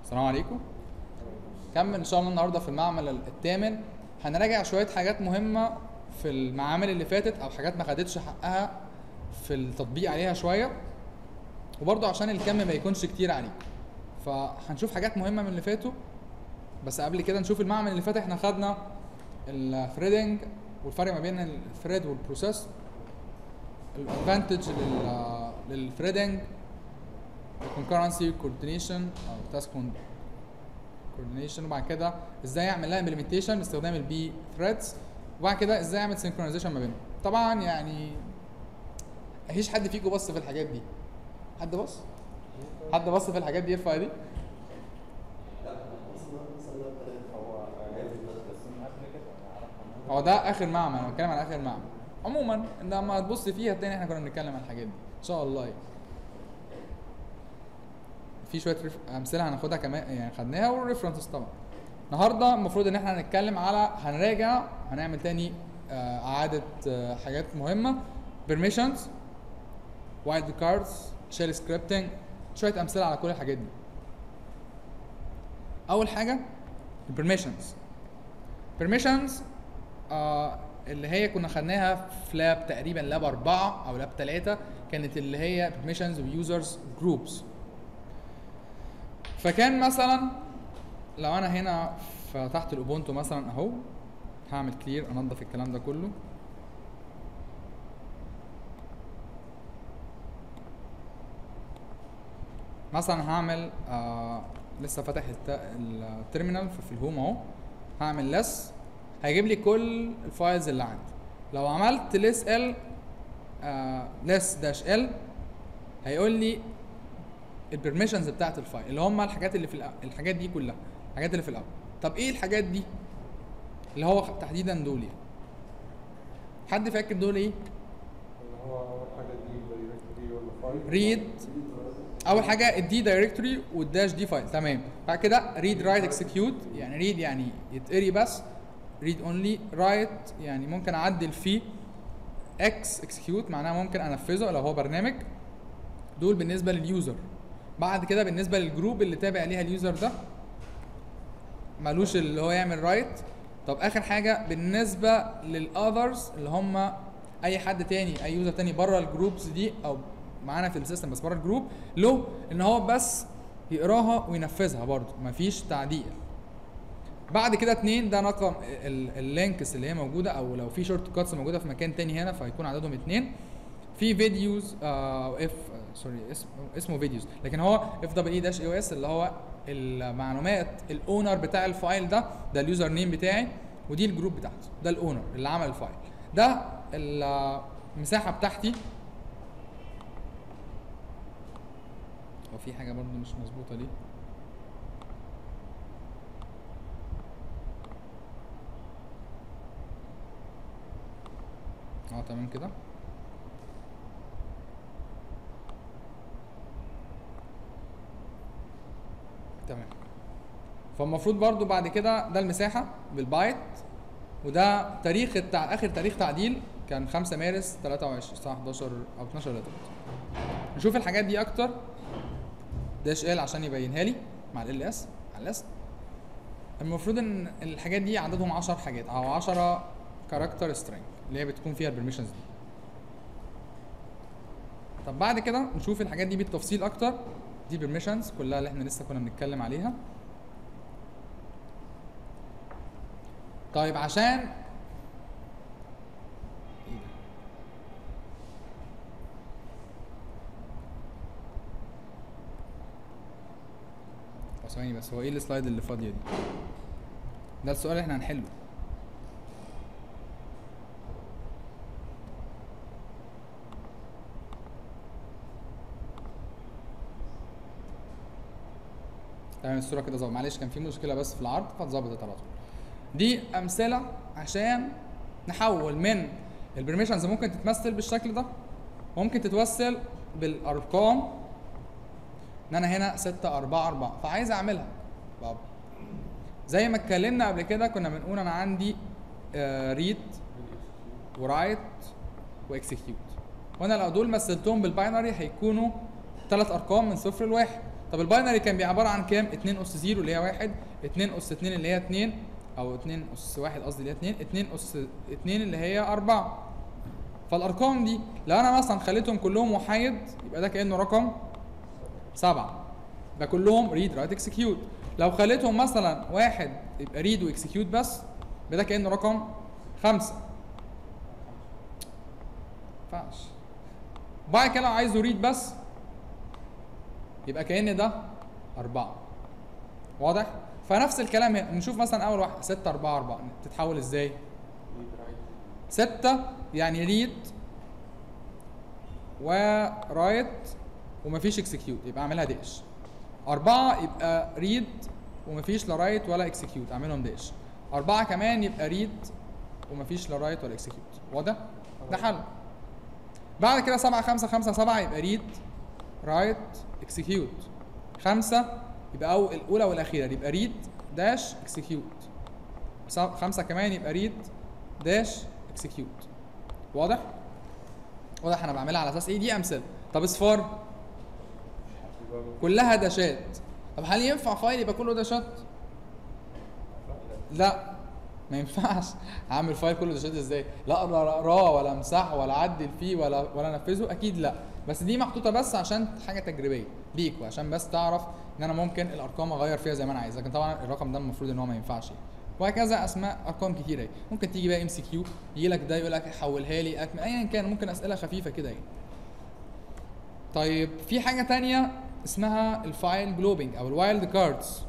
السلام عليكم كمل ان شاء الله النهارده في المعمل الثامن هنراجع شويه حاجات مهمه في المعامل اللي فاتت او حاجات ما خدتش حقها في التطبيق عليها شويه وبرضه عشان الكم ما يكونش كتير عليك فهنشوف حاجات مهمه من اللي فاتوا بس قبل كده نشوف المعمل اللي فات احنا خدنا الثريدنج والفرق ما بين الثريد والبروسيس الادفانتج للثريدنج الكونكرنسي كوردينيشن او تاسك كوردينيشن وبعد كده ازاي اعمل لها امبلمنتيشن باستخدام البي ثريدز وبعد كده ازاي اعمل سنكرونايزيشن ما بينهم طبعا يعني مفيش حد فيكم بص في الحاجات دي حد بص حد بص في الحاجات دي يرفع ايديه هو ده اخر معمل انا بتكلم عن اخر معمل عموما لما تبص فيها تاني احنا كنا بنتكلم عن الحاجات دي ان شاء الله يعني. في شويه ريف... امثله هناخدها كمان يعني خدناها والريفرنسز طبعا النهارده المفروض ان احنا هنتكلم على هنراجع هنعمل تاني آه، اعاده آه، حاجات مهمه بيرميشنز وايلد كاردز شيل سكريبتنج شويه امثله على كل الحاجات دي اول حاجه البرميشنز بيرميشنز آه اللي هي كنا خدناها في لاب تقريبا لاب أربعة أو لاب ثلاثة كانت اللي هي permissions ويوزرز جروبس فكان مثلا لو أنا هنا فتحت الأوبونتو مثلا أهو هعمل كلير أنضف الكلام ده كله مثلا هعمل آه لسه فاتح الت- التيرمينال في في الهوم اهو هعمل لس هيجيب لي كل الفايلز اللي عندي لو عملت لس ال لس داش ال هيقول لي البرميشنز بتاعت الفايل اللي هم الحاجات اللي في الأ- الحاجات دي كلها الحاجات اللي في الاول طب ايه الحاجات دي اللي هو تحديدا دول يعني حد فاكر دول ايه اللي هو اول حاجه دي دايركتوري ولا فايل ريد اول حاجه الدي دايركتوري والداش دي فايل تمام بعد كده ريد رايت اكسكيوت يعني ريد يعني يتقري بس ريد اونلي رايت يعني ممكن اعدل فيه اكس اكسكيوت معناها ممكن انفذه لو هو برنامج دول بالنسبه لليوزر بعد كده بالنسبه للجروب اللي تابع ليها اليوزر ده مالوش اللي هو يعمل رايت طب اخر حاجه بالنسبه للاذرز اللي هم اي حد تاني اي يوزر تاني بره الجروبس دي او معانا في السيستم بس بره الجروب له ان هو بس يقراها وينفذها برضه مفيش تعديل بعد كده اتنين ده رقم ال- اللينكس اللي هي موجوده او لو في شورت كاتس موجوده في مكان تاني هنا فهيكون عددهم اتنين في فيديوز آه اف سوري اسمه اسمه فيديوز لكن هو اف دبل اي داش اي او اس اللي هو المعلومات الاونر بتاع الفايل ده ده اليوزر نيم بتاعي ودي الجروب بتاعته ده الاونر اللي عمل الفايل ده المساحه بتاعتي هو في حاجه برضو مش مظبوطه دي اه تمام كده تمام فالمفروض برضو بعد كده ده المساحة بالبايت وده تاريخ التع... اخر تاريخ تعديل كان 5 مارس 23 الساعة 11 او 12 الا تلت. نشوف الحاجات دي اكتر داش ال عشان يبينها لي مع ال اس مع الاس المفروض ان الحاجات دي عددهم 10 حاجات او 10 كاركتر سترينج اللي هي بتكون فيها البرميشنز دي طب بعد كده نشوف الحاجات دي بالتفصيل اكتر دي بيرميشنز كلها اللي احنا لسه كنا بنتكلم عليها طيب عشان ايه ده؟ طب ثواني بس هو ايه السلايد اللي فاضيه دي ده السؤال اللي احنا هنحله تمام الصوره كده ظبط معلش كان في مشكله بس في العرض فاتظبطت على طول دي امثله عشان نحول من البرميشنز ممكن تتمثل بالشكل ده ممكن تتوصل بالارقام ان انا هنا 6 4 4 فعايز اعملها طب زي ما اتكلمنا قبل كده كنا بنقول انا عندي ريد ورايت واكسكيوت وانا لو دول مثلتهم بالباينري هيكونوا ثلاث ارقام من صفر لواحد طب الباينري كان بيبقى عباره عن كام 2 اس 0 اللي هي 1 2 اس 2 اللي هي 2 او 2 اس 1 قصدي اللي هي 2 2 اس 2 اللي هي 4 فالارقام دي لو انا مثلا خليتهم كلهم وحيد يبقى ده كانه رقم 7 ده كلهم ريد رايت اكسكيوت لو خليتهم مثلا واحد يبقى ريد واكسكيوت بس يبقى ده كانه رقم 5 ينفعش بعد كده لو عايزه ريد بس يبقى كأن ده أربعة واضح؟ فنفس الكلام هنا نشوف مثلا أول واحدة ستة أربعة أربعة تتحول إزاي؟ ستة يعني ريد ورايت ومفيش اكسكيوت يبقى اعملها داش أربعة يبقى ريد ومفيش لا رايت ولا اكسكيوت اعملهم داش أربعة كمان يبقى ريد ومفيش لا رايت ولا اكسكيوت واضح؟ ده حل بعد كده سبعة خمسة خمسة سبعة يبقى ريد رايت اكسكيوت خمسة يبقى أو الأولى والأخيرة يبقى ريد داش اكسكيوت خمسة كمان يبقى ريد داش اكسكيوت واضح؟ واضح انا بعملها على اساس ايه دي امثله طب اصفار كلها داشات طب هل ينفع فايل يبقى كله داشات لا ما ينفعش هعمل فايل كله داشات ازاي لا اقراه ولا امسحه ولا اعدل فيه ولا ولا انفذه اكيد لا بس دي محطوطه بس عشان حاجه تجريبيه ليك وعشان بس تعرف ان انا ممكن الارقام اغير فيها زي ما انا عايز لكن طبعا الرقم ده المفروض ان هو ما ينفعش وهكذا اسماء ارقام كتيره اهي ممكن تيجي بقى ام سي كيو يجي لك ده يقول لك حولها لي اكمل ايا كان ممكن اسئله خفيفه كده يعني طيب في حاجه تانية اسمها الفايل جلوبينج او الوايلد كاردز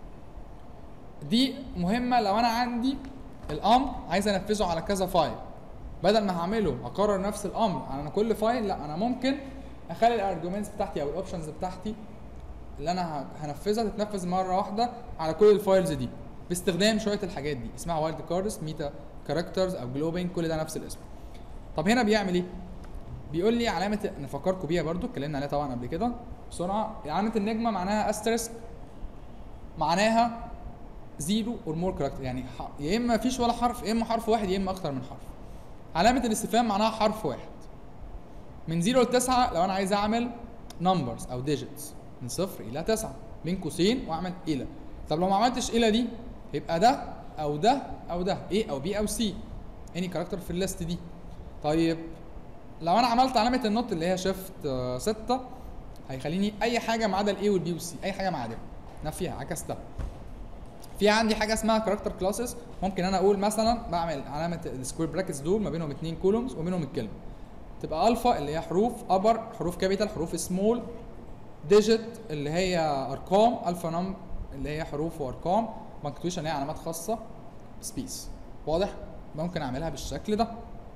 دي مهمه لو انا عندي الامر عايز انفذه على كذا فايل بدل ما هعمله اقرر نفس الامر على كل فايل لا انا ممكن اخلي الارجيومنتس بتاعتي او الاوبشنز بتاعتي اللي انا هنفذها تتنفذ مره واحده على كل الفايلز دي باستخدام شويه الحاجات دي اسمها وايلد كاردز ميتا كاركترز او جلوبينج كل ده نفس الاسم طب هنا بيعمل ايه بيقول لي علامه نفكركم بيها برضو اتكلمنا عليها طبعا قبل كده بسرعه علامه النجمه معناها استرسك معناها زيرو اور مور كاركتر يعني يا اما مفيش ولا حرف يا اما حرف واحد يا اما اكتر من حرف علامه الاستفهام معناها حرف واحد من 0 ل 9 لو انا عايز اعمل نمبرز او ديجيتس من صفر الى 9 بين قوسين واعمل الى طب لو ما عملتش الى دي يبقى ده او ده او ده A او B او C اني كاركتر في الليست دي طيب لو انا عملت علامه النوت اللي هي شيفت 6 هيخليني اي حاجه ما عدا الاي والبي والسي اي حاجه ما عدا نفيها عكستها في عندي حاجه اسمها كاركتر كلاسز ممكن انا اقول مثلا بعمل علامه السكوير براكتس دول ما بينهم اثنين كولومز وبينهم الكلمه تبقى الفا اللي هي حروف ابر حروف كابيتال حروف سمول ديجيت اللي هي ارقام الفا نم اللي هي حروف وارقام بنكتويشن هي علامات خاصه سبيس واضح ممكن اعملها بالشكل ده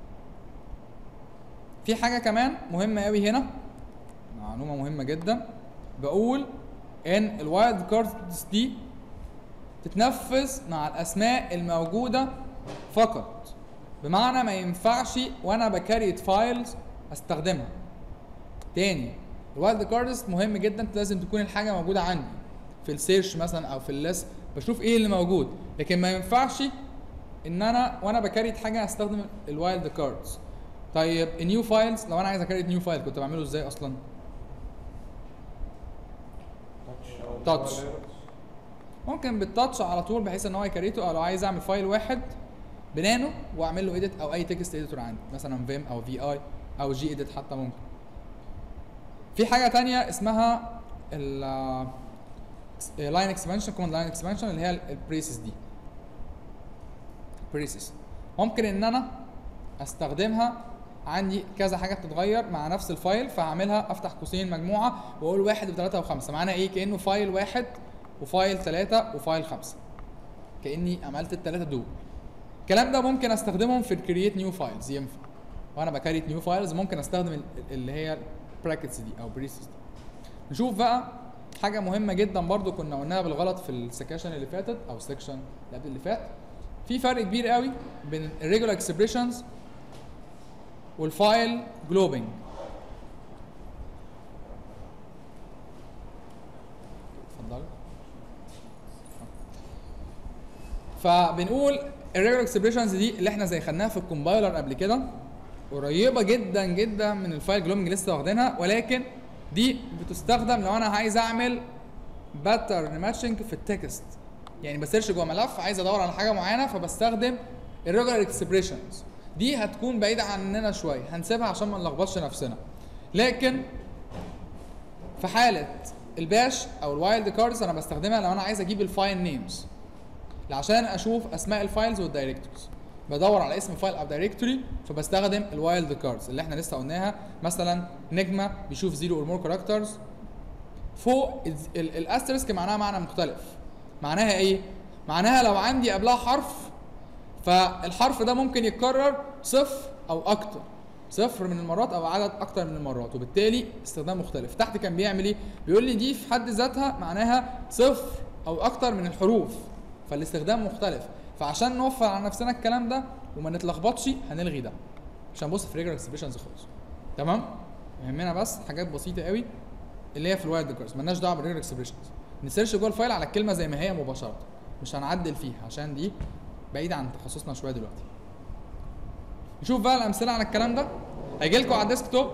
في حاجه كمان مهمه قوي هنا معلومه مهمه جدا بقول ان الوايلد كاردز دي تتنفذ مع الاسماء الموجوده فقط بمعنى ما ينفعش وانا بكريت فايلز استخدمها تاني الوايلد كاردز مهم جدا لازم تكون الحاجه موجوده عندي في السيرش مثلا او في الليست بشوف ايه اللي موجود لكن ما ينفعش ان انا وانا بكريت حاجه استخدم الوايلد كاردز طيب النيو فايلز لو انا عايز اكريت نيو فايل كنت بعمله ازاي اصلا تاتش ممكن بالتاتش على طول بحيث ان هو يكريته او لو عايز اعمل فايل واحد بنانو واعمل له ايديت او اي تكست اديتور عندي مثلا فيم او في اي او جي اديت حتى ممكن في حاجه تانية اسمها ال لاين اكسبانشن كوماند لاين اكسبانشن اللي هي البريسز دي بريسز ممكن ان انا استخدمها عندي كذا حاجه بتتغير مع نفس الفايل فاعملها افتح قوسين مجموعه واقول واحد وثلاثه وخمسه معناها ايه كانه فايل واحد وفايل ثلاثه وفايل خمسه كاني عملت الثلاثه دول الكلام ده ممكن استخدمهم في الكرييت نيو فايلز ينفع وانا بكريت نيو فايلز ممكن استخدم اللي هي البراكتس دي او بريسز دي نشوف بقى حاجه مهمه جدا برضو كنا قلناها بالغلط في السكاشن اللي فاتت او السكشن اللي قبل اللي فات في فرق كبير قوي بين الريجولار اكسبريشنز والفايل جلوبينج اتفضل فبنقول الريجولار اكسبريشنز دي اللي احنا زي خدناها في الكومبايلر قبل كده قريبه جدا جدا من الفايل جلوبينج لسه واخدينها ولكن دي بتستخدم لو انا عايز اعمل باترن ماتشنج في التكست يعني بسيرش جوه ملف عايز ادور على حاجه معينه فبستخدم الريجولار اكسبريشنز دي هتكون بعيده عننا شويه هنسيبها عشان ما نلخبطش نفسنا لكن في حاله الباش او الوايلد كاردز انا بستخدمها لو انا عايز اجيب الفايل نيمز عشان اشوف اسماء الفايلز والدايركتوريز بدور على اسم فايل او دايركتوري فبستخدم الوايلد كاردز اللي احنا لسه قلناها مثلا نجمه بيشوف زيرو اور مور كاركترز فوق الاسترسك معناها معنى مختلف معناها ايه معناها لو عندي قبلها حرف فالحرف ده ممكن يتكرر صفر او اكتر صفر من المرات او عدد اكتر من المرات وبالتالي استخدام مختلف تحت كان بيعمل ايه بيقول لي دي في حد ذاتها معناها صفر او اكتر من الحروف فالاستخدام مختلف فعشان نوفر على نفسنا الكلام ده وما نتلخبطش هنلغي ده مش هنبص في ريجولار اكسبريشنز خالص تمام يهمنا بس حاجات بسيطه قوي اللي هي في الوايلد كاردز مالناش دعوه بالريجولار اكسبريشنز نسيرش جوه الفايل على الكلمه زي ما هي مباشره مش هنعدل فيها عشان دي بعيده عن تخصصنا شويه دلوقتي نشوف بقى الامثله على الكلام ده هيجي لكم على الديسك توب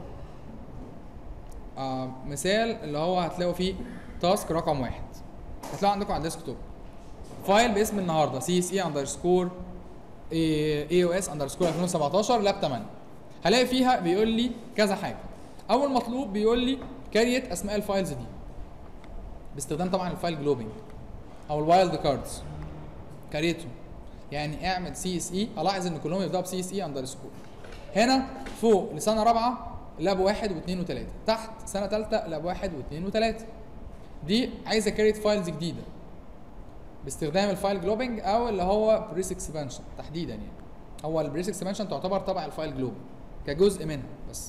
آه مثال اللي هو هتلاقوا فيه تاسك رقم واحد هتلاقوا عندكم على الديسك توب فايل باسم النهارده سي اس اي اندرسكور اي او اس اندرسكور 2017 لاب 8 هلاقي فيها بيقول لي كذا حاجه اول مطلوب بيقول لي كاريت اسماء الفايلز دي باستخدام طبعا الفايل جلوبينج او الوايلد كاردز كاريته يعني اعمل سي اس اي الاحظ ان كلهم يبداوا بسي اس اي اندرسكور هنا فوق لسنه رابعه لاب واحد واثنين وثلاثه تحت سنه ثالثه لاب واحد واثنين وثلاثه دي عايزه كاريت فايلز جديده باستخدام الفايل جلوبينج او اللي هو بريس اكسبانشن تحديدا يعني هو البريس اكسبانشن تعتبر تبع الفايل جلوبينج كجزء منها بس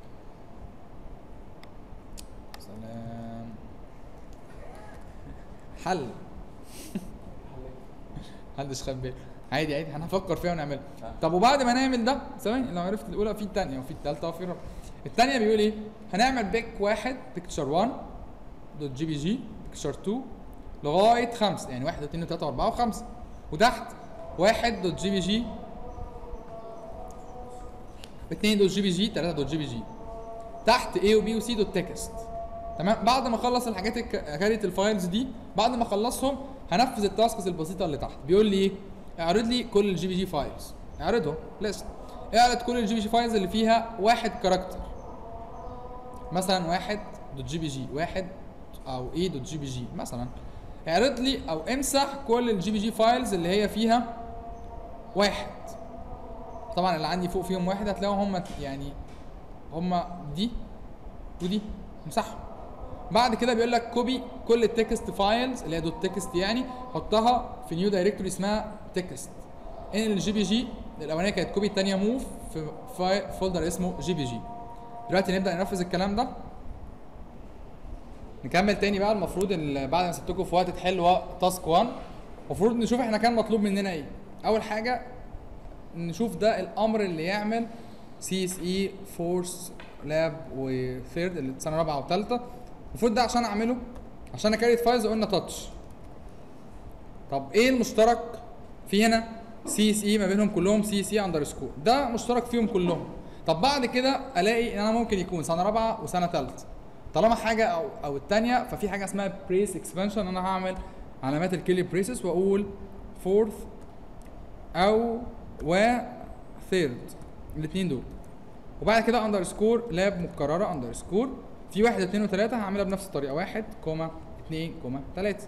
سلام حل محدش خد باله عادي عادي هنفكر فيها ونعملها طب وبعد ما نعمل ده ثواني لو عرفت الاولى في الثانيه وفي الثالثه وفي الرابعه الثانيه بيقول ايه هنعمل بيك واحد بيكتشر 1 دوت جي بي جي بيكتشر 2 لغايه 5 يعني 1 2 3 4 و5 وتحت 1 دوت جي بي جي 2 دوت جي بي جي 3 دوت جي بي جي تحت A و B و C دوت تكست تمام بعد ما اخلص الحاجات الك- كاريت الفايلز دي بعد ما اخلصهم هنفذ التاسكس البسيطه اللي تحت بيقول لي ايه اعرض لي كل الجي بي جي فايلز اعرضهم ليست اعرض كل الجي بي جي فايلز اللي فيها واحد كاركتر مثلا واحد دوت جي بي جي واحد او ايه دوت جي بي جي مثلا اعرض لي او امسح كل الجي بي جي فايلز اللي هي فيها واحد طبعا اللي عندي فوق فيهم واحد هتلاقوا هم يعني هم دي ودي امسحهم بعد كده بيقول لك كوبي كل التكست فايلز اللي هي دوت تكست يعني حطها في نيو دايركتوري اسمها تكست ان الجي بي جي الاولانيه كانت كوبي الثانيه موف في فايل فولدر اسمه جي بي جي دلوقتي نبدا ننفذ الكلام ده نكمل تاني بقى المفروض ال- بعد ما سبتكم في وقت تحلوا تاسك 1 المفروض نشوف احنا كان مطلوب مننا ايه اول حاجه نشوف ده الامر اللي يعمل سي اس اي فورس لاب وثيرد اللي سنه رابعه وثالثه المفروض ده عشان اعمله عشان اكريت فايلز قلنا تاتش طب ايه المشترك في هنا سي اس اي ما بينهم كلهم سي اس اي اندرسكور ده مشترك فيهم كلهم طب بعد كده الاقي ان انا ممكن يكون سنه رابعه وسنه ثالثه طالما حاجه او او الثانيه ففي حاجه اسمها بريس اكسبانشن انا هعمل علامات الكيلي بريسز واقول فورث او و ثيرد الاثنين دول وبعد كده اندرسكور لاب مكرره اندرسكور في واحد اثنين وثلاثه هعملها بنفس الطريقه واحد كوما اثنين كوما ثلاثه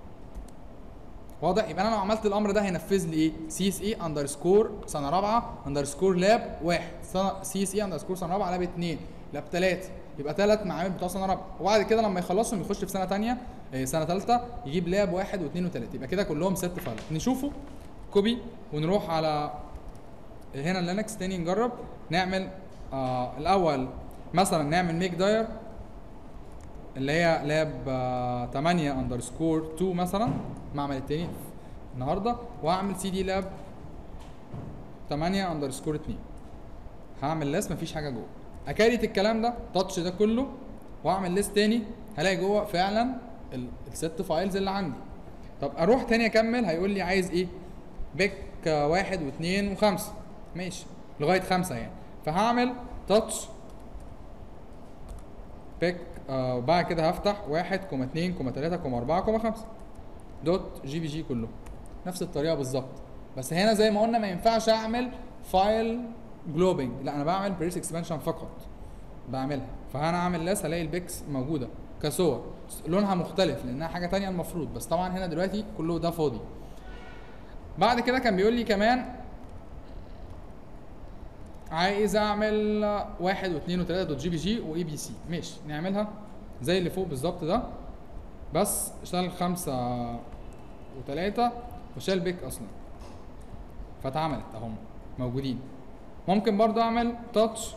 واضح يبقى انا لو عملت الامر ده هينفذ لي ايه سي اس اي اندرسكور سنه رابعه اندرسكور لاب واحد سي اس اي اندرسكور سنه رابعه لاب اثنين لاب ثلاثه يبقى ثلاث معامل بتوع سنه رابعه وبعد كده لما يخلصهم يخش في سنه ثانيه سنه ثالثه يجيب لاب واحد واثنين وثلاثه يبقى كده كلهم ست فايلات نشوفه كوبي ونروح على هنا لينكس تاني نجرب نعمل آه الاول مثلا نعمل ميك داير اللي هي لاب آه 8 اندرسكور 2 مثلا معمل التاني النهارده وهعمل سي دي لاب 8 اندرسكور 2 هعمل ليست مفيش حاجه جوه اكاريت الكلام ده تاتش ده كله واعمل ليست تاني هلاقي جوه فعلا ال- الست فايلز اللي عندي طب اروح تاني اكمل هيقول لي عايز ايه بيك آه، واحد واثنين وخمسه ماشي لغايه خمسه يعني فهعمل تاتش بيك آه وبعد كده هفتح واحد كوما اتنين كوما تلاته كوما اربعه كوما خمسه دوت جي بي جي كله نفس الطريقه بالظبط بس هنا زي ما قلنا ما ينفعش اعمل فايل جلوبينج لا انا بعمل بريس اكسبانشن فقط بعملها فانا اعمل لاس هلاقي البيكس موجوده كصور لونها مختلف لانها حاجه تانية المفروض بس طبعا هنا دلوقتي كله ده فاضي بعد كده كان بيقول لي كمان عايز اعمل واحد واثنين وثلاثة دوت جي بي جي واي بي سي ماشي نعملها زي اللي فوق بالظبط ده بس شال خمسة وثلاثة وشال بيك اصلا فاتعملت اهم موجودين ممكن برضو اعمل تاتش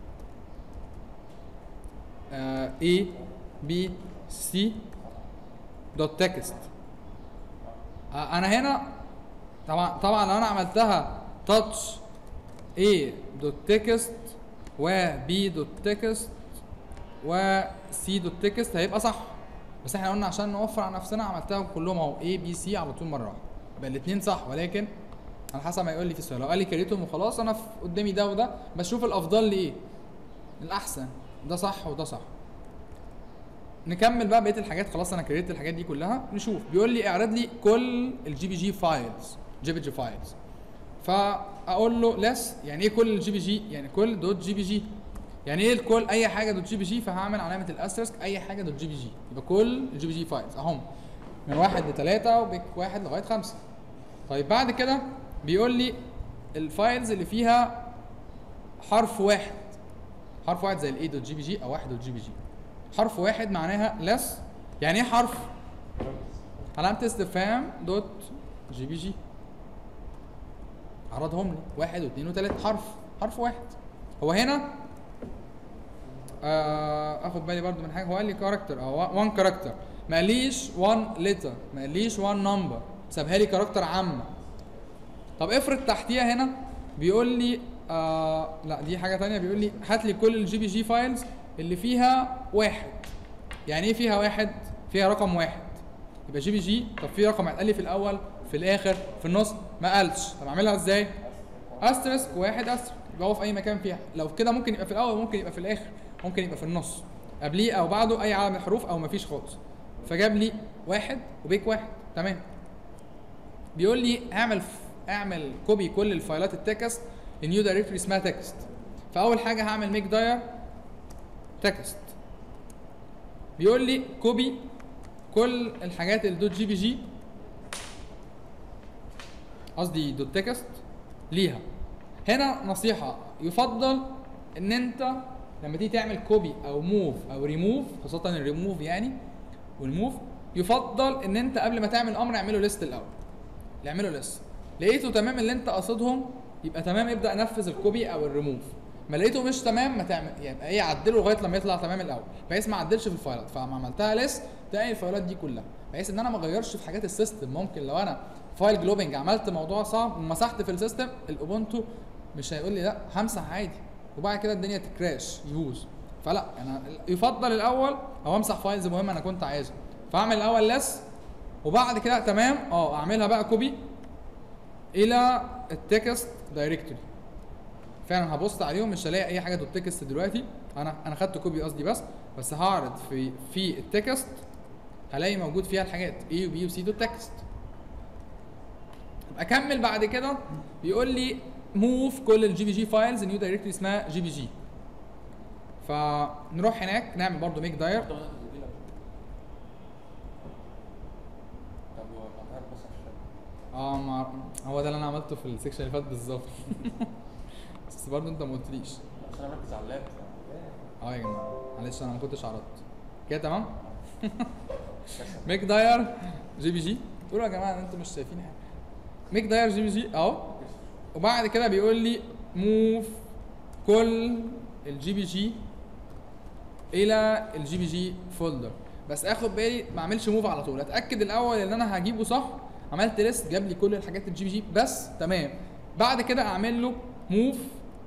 اي بي سي دوت تكست انا هنا طبعا طبعا لو انا عملتها تاتش A دوت تكست و B دوت تكست و C دوت تكست هيبقى صح بس احنا قلنا عشان نوفر على نفسنا عملتها كلهم اهو A B C على طول مره واحده يبقى الاثنين صح ولكن على حسب ما يقول لي في السؤال لو قال لي كريتهم وخلاص انا في قدامي ده وده بشوف الافضل لي ايه الاحسن ده صح وده صح نكمل بقى بقيه الحاجات خلاص انا كريت الحاجات دي كلها نشوف بيقول لي اعرض لي كل الجي بي جي فايلز جي بي جي فايلز فاقول له لس يعني ايه كل الجي بي جي يعني كل دوت جي بي جي يعني ايه الكل اي حاجه دوت جي بي جي فهعمل علامه الاسترسك اي حاجه دوت جي بي جي يبقى كل الجي بي جي فايلز اهم من واحد لثلاثه وبيك واحد لغايه خمسه طيب بعد كده بيقول لي الفايلز اللي فيها حرف واحد حرف واحد زي الاي دوت جي بي جي او واحد دوت جي بي جي حرف واحد معناها لس يعني ايه حرف علامه استفهام دوت جي بي جي عرضهم لي واحد واثنين وثلاثة حرف حرف واحد هو هنا آه اخد بالي برضو من حاجه هو قال لي كاركتر او وان كاركتر ما قاليش وان لتر ما قاليش وان نمبر سابها لي كاركتر عامه طب افرض تحتيها هنا بيقول لي آه لا دي حاجه تانية بيقول لي هات لي كل الجي بي جي فايلز اللي فيها واحد يعني ايه فيها واحد فيها رقم واحد يبقى جي بي جي طب في رقم قال لي في الاول في الاخر في النص ما قالش طب اعملها ازاي استرسك واحد استرسك يبقى هو في اي مكان فيها لو كده ممكن يبقى في الاول ممكن يبقى في الاخر ممكن يبقى في النص قبليه او بعده اي علامه حروف او مفيش خالص فجاب لي واحد وبيك واحد تمام بيقول لي اعمل اعمل كوبي كل الفايلات التكست النيو دايركتوري اسمها تكست فاول حاجه هعمل ميك داير تكست بيقول لي كوبي كل الحاجات الدوت جي بي جي قصدي دوت تكست ليها هنا نصيحة يفضل ان انت لما تيجي تعمل كوبي او موف او ريموف خاصة الريموف يعني والموف يفضل ان انت قبل ما تعمل امر اعمله ليست الاول اعمله ليست لقيته تمام اللي انت قاصدهم يبقى تمام ابدا نفذ الكوبي او الريموف ما لقيته مش تمام ما تعمل يبقى ايه عدله لغايه لما يطلع تمام الاول بحيث ما اعدلش في الفايلات فلما عملتها ليست تلاقي الفايلات دي كلها بحيث ان انا ما اغيرش في حاجات السيستم ممكن لو انا فايل جلوبنج عملت موضوع صعب ومسحت في السيستم الاوبونتو مش هيقول لي لا همسح عادي وبعد كده الدنيا تكراش يبوظ فلا انا يفضل الاول او امسح فايلز مهمه انا كنت عايزها فاعمل الاول لس وبعد كده تمام اه اعملها بقى كوبي الى التكست دايركتوري فعلا هبص عليهم مش هلاقي اي حاجه دوت تكست دلوقتي انا انا خدت كوبي قصدي بس بس هعرض في في التكست هلاقي موجود فيها الحاجات A و B و C دوت تكست اكمل بعد كده بيقول لي موف كل الجي بي جي فايلز نيو دايركتوري اسمها جي بي جي فنروح هناك نعمل برضو ميك داير طب هو هتعرف بس عشان اه ما هو ده اللي انا عملته في السكشن اللي فات بالظبط بس برضه انت ما قلتليش بس انا مركز على اللاب اه يا جماعه معلش انا ما كنتش عرضت كده تمام ميك داير جي بي جي تقولوا يا جماعه ان انتوا مش شايفين حاجه ميك داير جي بي جي اهو وبعد كده بيقول لي موف كل الجي بي جي الى الجي بي جي فولدر بس اخد بالي ما اعملش موف على طول اتاكد الاول ان انا هجيبه صح عملت ليست جاب لي كل الحاجات الجي بي جي بس تمام بعد كده اعمل له موف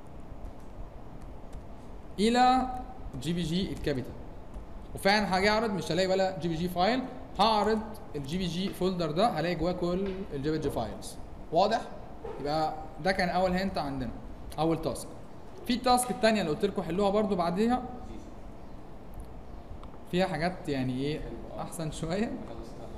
الى جي بي جي الكابيتال وفعلا هاجي اعرض مش هلاقي ولا جي بي جي فايل هعرض الجي بي جي فولدر ده هلاقي جواه كل الجي بي جي فايلز واضح يبقى ده كان اول هنت عندنا اول تاسك في التاسك الثانيه اللي قلت لكم حلوها برده بعديها فيها حاجات يعني ايه احسن شويه خلصنا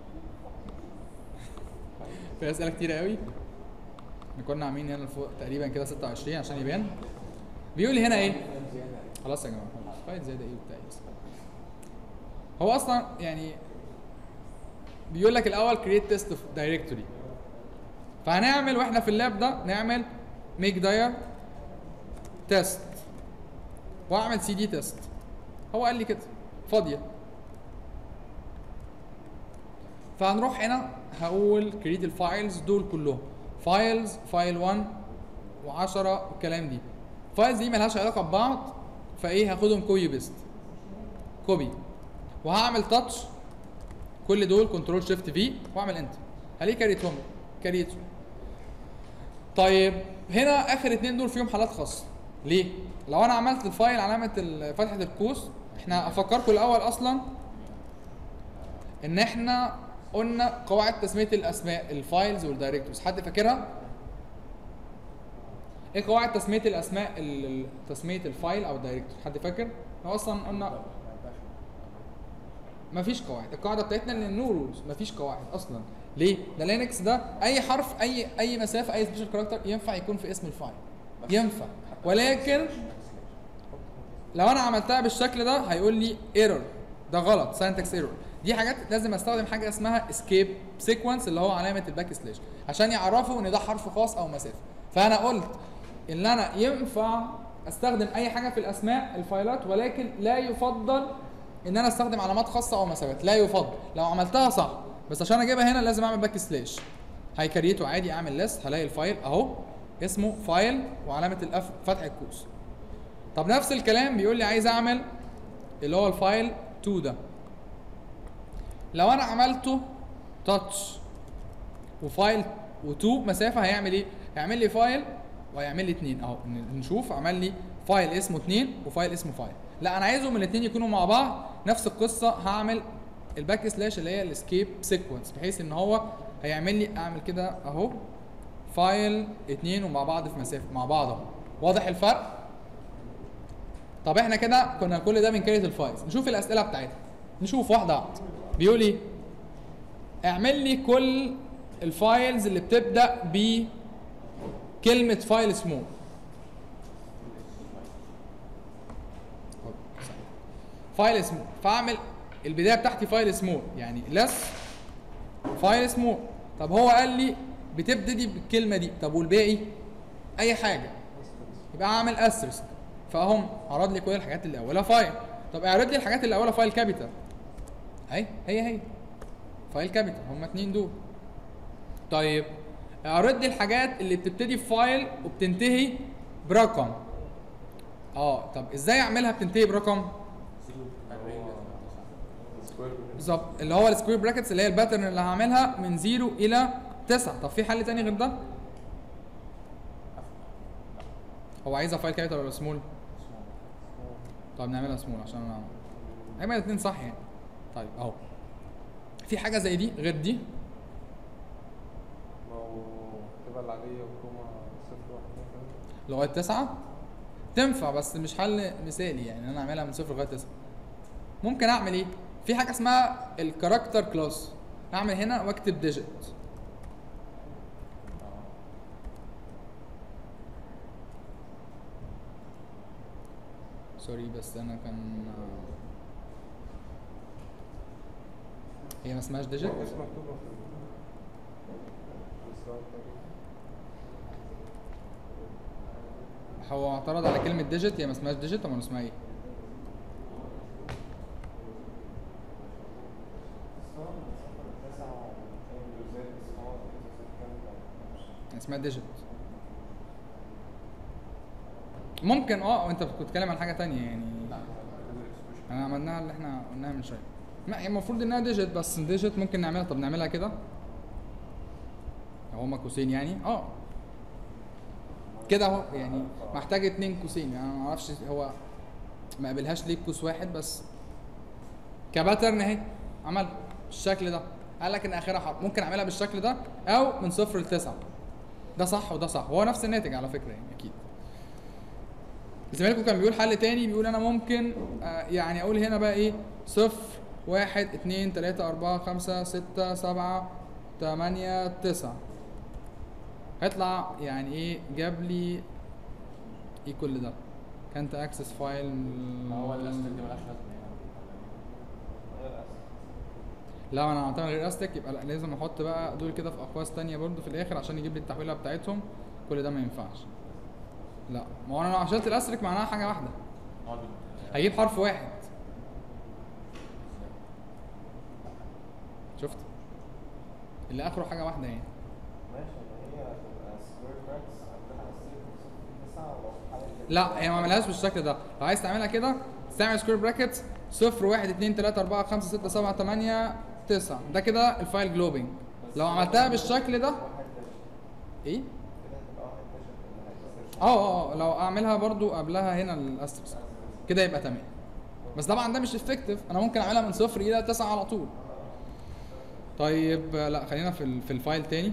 في اسئله كتير قوي احنا كنا عاملين هنا فوق تقريبا كده 26 عشان يبان بيقول لي هنا ايه خلاص يا جماعه خلاص فايت زياده ايه وبتاع إيه. هو اصلا يعني بيقول لك الاول كريت تيست اوف دايركتوري فهنعمل واحنا في اللاب ده نعمل ميك داير تيست واعمل سي دي تيست هو قال لي كده فاضيه فهنروح هنا هقول كريت الفايلز دول كلهم فايلز فايل 1 و10 والكلام دي فايلز دي ملهاش علاقه ببعض فايه هاخدهم كوبي بيست كوبي وهعمل تاتش كل دول كنترول شيفت في واعمل انتر هلاقيه كريتهم كريتهم طيب هنا اخر اتنين دول فيهم حالات خاصه ليه لو انا عملت الفايل علامه ال- فتحه القوس احنا افكركم الاول اصلا ان احنا قلنا قواعد تسميه الاسماء الفايلز والدايركتوريز حد فاكرها ايه قواعد تسميه الاسماء ال- ال- تسميه الفايل او الدايركتوري حد فاكر هو اصلا قلنا مفيش قواعد القاعده بتاعتنا ان نو رولز مفيش قواعد اصلا ليه ده لينكس ده اي حرف اي اي مسافه اي سبيشال كاركتر ينفع يكون في اسم الفايل ينفع ولكن لو انا عملتها بالشكل ده هيقول لي ايرور ده غلط ساينتكس ايرور دي حاجات لازم استخدم حاجه اسمها اسكيب سيكونس اللي هو علامه الباك سلاش عشان يعرفوا ان ده حرف خاص او مسافه فانا قلت ان انا ينفع استخدم اي حاجه في الاسماء الفايلات ولكن لا يفضل ان انا استخدم علامات خاصه او مسافات لا يفضل لو عملتها صح بس عشان اجيبها هنا لازم اعمل باك سلاش هيكريته عادي اعمل ليست هلاقي الفايل اهو اسمه فايل وعلامه الاف فتح القوس طب نفس الكلام بيقول لي عايز اعمل اللي هو الفايل 2 ده لو انا عملته تاتش وفايل و2 مسافه هيعمل ايه هيعمل لي فايل وهيعمل لي اتنين اهو ن- نشوف عمل لي فايل اسمه اتنين وفايل اسمه فايل لا انا عايزهم الاتنين يكونوا مع بعض نفس القصه هعمل الباك سلاش اللي هي الاسكيب سيكونس بحيث ان هو هيعمل لي اعمل كده اهو فايل اتنين ومع بعض في مسافه مع بعض اهو واضح الفرق طب احنا كده كنا كل ده بنكريت الفايلز نشوف الاسئله بتاعتها نشوف واحده واحده بيقول ايه اعمل لي كل الفايلز اللي بتبدا بكلمه فايل سمول فايل سمول فاعمل البدايه بتاعتي فايل سمول يعني لس فايل سمول طب هو قال لي بتبتدي بالكلمه دي طب والباقي اي حاجه يبقى اعمل استرسك فاهم عرض لي كل الحاجات اللي اولها فايل طب اعرض لي الحاجات اللي اولها فايل كابيتال اهي هي هي فايل كابيتال هما اتنين دول طيب اعرض لي الحاجات اللي بتبتدي بفايل وبتنتهي برقم اه طب ازاي اعملها بتنتهي برقم سكوير بالظبط اللي هو السكوير براكتس اللي هي الباترن اللي هعملها من 0 الى 9 طب في حل تاني غير ده هو عايزها فايل كابيتال ولا سمول طب نعملها سمول عشان انا هيبقى الاثنين صح يعني طيب اهو في حاجه زي دي غير دي ما هو تبقى العادية وكوما صفر واحد مثلا لغايه 9 تنفع بس مش حل مثالي يعني انا اعملها من صفر لغايه 9 ممكن اعمل ايه في حاجه اسمها الكاركتر كلاس اعمل هنا واكتب ديجيت سوري بس انا كان هي ما اسمهاش ديجيت مش مكتوبة في السلايد تقريبا. هو اعترض على كلمه ديجيت هي ما اسمهاش ديجيت امال اسمها ايه اسمها ديجيت ممكن اه انت كنت بتتكلم عن حاجه تانية يعني انا عملناها اللي احنا قلناها من شويه لا هي المفروض انها ديجيت بس ديجيت ممكن نعملها طب نعملها كده هو هما قوسين يعني اه كده اهو يعني محتاج اتنين قوسين يعني انا ما اعرفش هو ما قابلهاش ليه بقوس واحد بس كباترن اهي عمل بالشكل ده قال لك ان اخرها حرف ممكن اعملها بالشكل ده او من صفر لتسعه ده صح وده صح هو نفس الناتج على فكره يعني اكيد زميلكم كان بيقول حل تاني بيقول انا ممكن آه، يعني اقول هنا بقى ايه صفر واحد اتنين تلاتة اربعة خمسة ستة سبعة تمانية تسعة هيطلع يعني ايه جاب لي ايه كل ده كانت اكسس فايل هو الاستك دي ملهاش لازمه يعني لا ما انا عملتها من غير استك يبقى لا لازم احط بقى دول كده في اقواس تانية برضو في الاخر عشان يجيب لي التحويله بتاعتهم كل ده ما ينفعش لا ما هو انا لو شلت الاسترك معناها حاجه واحده نقعد هجيب حرف واحد شفت اللي اخره حاجه واحده يعني ماشي ما هي هتبقى سكوير براكتس عندها السيف تسعة ولو حاجة كده. لا هي ما عملهاش بالشكل ده لو عايز تعملها كده استعمل سكوير براكت 0 1 2 3 4 5 6 7 8 9 ده كده الفايل جلوبينج لو عملتها بالشكل ده واحد داش ايه كده هتبقى واحد داش اللي هيكسر اه اه آه، لو اعملها برضو قبلها هنا الاسترس كده يبقى تمام بس طبعا ده مش افكتيف انا ممكن اعملها من صفر الى تسعة على طول طيب آه، لا خلينا في ال- في الفايل تاني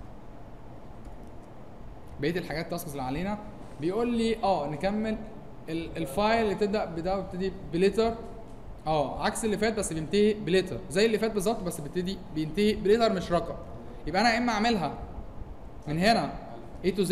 بقيه الحاجات التاسكس اللي علينا بيقول لي اه نكمل ال- الفايل اللي تبدا بده بيبتدي بليتر اه عكس اللي فات بس بينتهي بليتر زي اللي فات بالظبط بس بيبتدي بينتهي بليتر مش رقم يبقى انا يا اما اعملها من هنا A to Z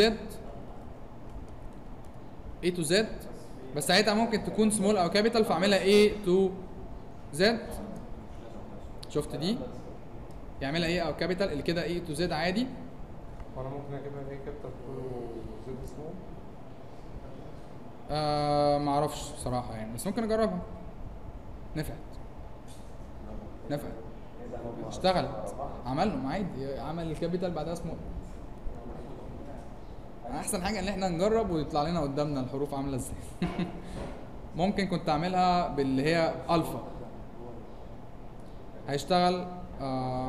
A to Z بس ساعتها ممكن تكون سمول او كابيتال فاعملها A to Z شفت دي يعملها ايه او كابيتال اللي كده A to Z عادي وانا ممكن اجيبها ايه كابتن كله زد سمول آه معرفش بصراحه يعني بس ممكن اجربها نفعت نفعت اشتغلت عملهم عادي عمل الكابيتال بعدها سمول احسن حاجه ان احنا نجرب ويطلع لنا قدامنا الحروف عامله ازاي ممكن كنت اعملها باللي هي الفا هيشتغل آه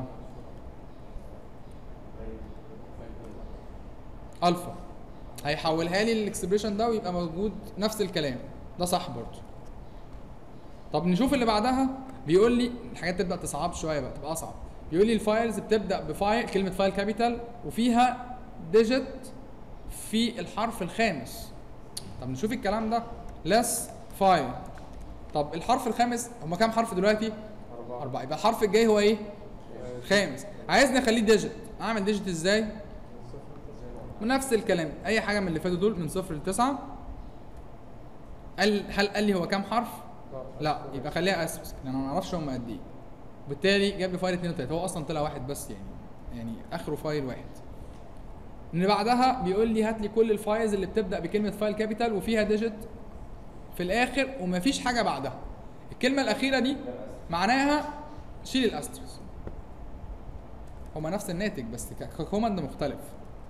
الفا هيحولها لي الاكسبريشن ده ويبقى موجود نفس الكلام ده صح برضه طب نشوف اللي بعدها بيقول لي الحاجات تبدا تصعب شويه بقى تبقى اصعب بيقول لي الفايلز بتبدا بفايل كلمه فايل كابيتال وفيها ديجيت في الحرف الخامس طب نشوف الكلام ده لس فايل طب الحرف الخامس هما كام حرف دلوقتي أربعة أربعة يبقى الحرف الجاي هو إيه؟ خامس عايزني أخليه ديجيت أعمل ديجيت إزاي؟ من نفس الكلام أي حاجة من اللي فاتوا دول من صفر لتسعة قال هل قال لي هو كام حرف؟ لا يبقى خليها اسبس لان انا ما اعرفش هم قد ايه وبالتالي جاب لي فايل 2 و3 هو اصلا طلع واحد بس يعني يعني اخره فايل واحد اللي بعدها بيقول لي هات لي كل الفايلز اللي بتبدا بكلمه فايل كابيتال وفيها ديجيت في الاخر ومفيش حاجه بعدها الكلمه الاخيره دي معناها شيل الاسترس هما نفس الناتج بس ك- ككوماند مختلف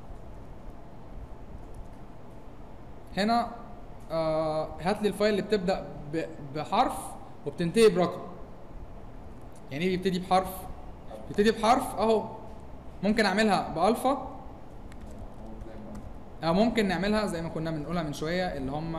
هنا آه هات لي الفايل اللي بتبدا ب- بحرف وبتنتهي برقم يعني ايه بيبتدي بحرف بيبتدي بحرف اهو ممكن اعملها بالفا او ممكن نعملها زي ما كنا بنقولها من شويه اللي هم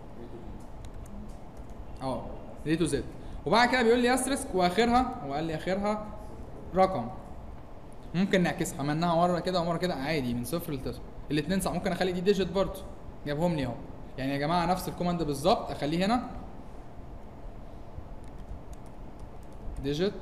اه ري تو زد وبعد كده بيقول لي استرسك واخرها هو قال لي اخرها رقم ممكن نعكسها عملناها مره كده ومره كده عادي من صفر لتسعه الاثنين صح ممكن اخلي دي ديجيت برضه جابهم لي اهو يعني يا جماعه نفس الكوماند بالظبط اخليه هنا ديجيت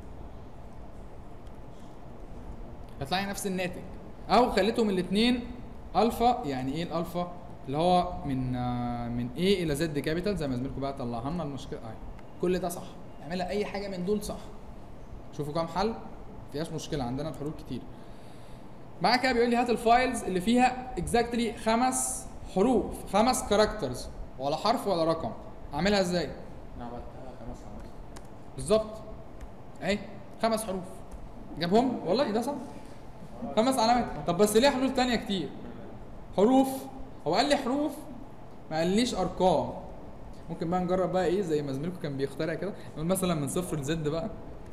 هتلاقي نفس الناتج او خليتهم الاثنين الفا يعني ايه الالفا اللي هو من آه، من A الى Z كابيتال زي ما زميلكم بقى طلعها لنا المشكله اهي كل ده صح اعملها اي حاجه من دول صح شوفوا كام حل مفيهاش مشكله عندنا الحلول كتير بعد كده بيقول لي هات الفايلز اللي فيها اكزاكتلي خمس حروف خمس كاركترز ولا حرف ولا رقم اعملها ازاي انا عملتها خمس خمس بالظبط اهي خمس حروف جابهم والله ده صح خمس علامات طب بس ليه حلول تانية كتير حروف هو قال لي حروف ما قاليش ارقام ممكن بقى نجرب بقى ايه زي ما زميلكم كان بيخترع كده نقول مثلا من صفر لزد بقى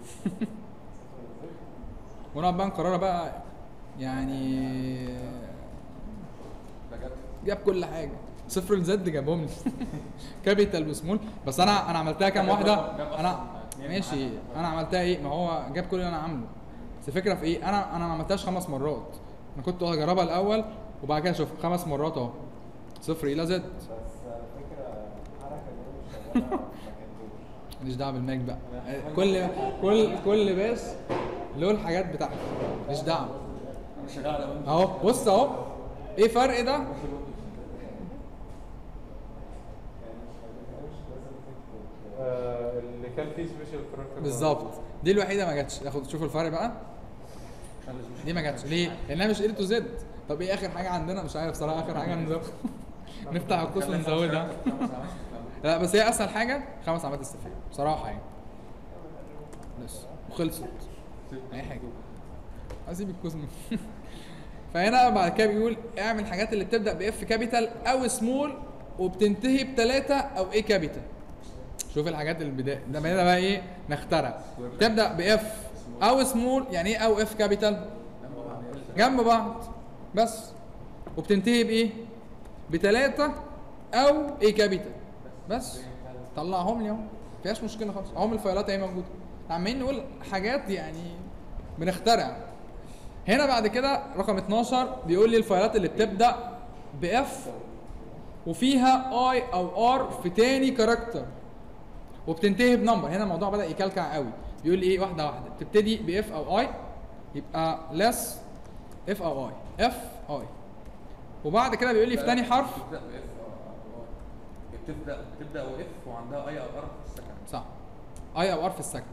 ونقعد بقى نقررها بقى يعني ده جت جاب كل حاجه صفر لزد جابهم لي كابيتال وسمول بس انا انا عملتها كام واحده جاب أصلاً انا اتنين ماشي معاك. انا عملتها ايه ما هو جاب كل اللي انا عامله بس الفكره في ايه انا انا ما عملتهاش خمس مرات انا كنت هجربها الاول وبعد كده اشوف خمس مرات اهو صفر الى زد بس على فكرة ماليش دعوه بالماك بقى كل كل كل باس له الحاجات بتاعته ماليش دعوه انا شغال على ويندوز اهو بص اهو ايه فرق ده آه، اللي كان فيه سبيشال كاركتر بالظبط دي الوحيده ما جاتش تاخد تشوف الفرق بقى عشان لازم دي ما جاتش ليه؟ لانها مش ال تو زد طب ايه اخر حاجه عندنا مش عارف صراحه اخر حاجه نزود نفتح القوس ونزودها لا بس هي اسهل حاجه خمس علامات استفهام بصراحه يعني بس وخلصت اي حاجه اسيب القوس من- فهنا بعد كده بيقول اعمل الحاجات اللي بتبدا باف كابيتال او سمول وبتنتهي بثلاثه او ايه كابيتال شوف الحاجات البدايه ده بقى بقى ايه نخترع تبدا باف او سمول يعني ايه او اف كابيتال جنب بعض بس وبتنتهي بايه بتلاتة او ايه كابيتال بس طلعهم لي اهو مفيهاش مشكله خالص اهم الفايلات اهي موجوده عمالين نقول حاجات يعني بنخترع هنا بعد كده رقم 12 بيقول لي الفايلات اللي بتبدا باف وفيها اي او ار في تاني كاركتر وبتنتهي بنمبر هنا الموضوع بدا يكلكع قوي بيقول لي ايه واحده واحده بتبتدي باف او اي يبقى لس اف او اي اف اي وبعد كده بيقول لي في تاني حرف بتبدا باف بتبدا بتبدا واف وعندها اي او ار في السكن صح اي او ار في السكند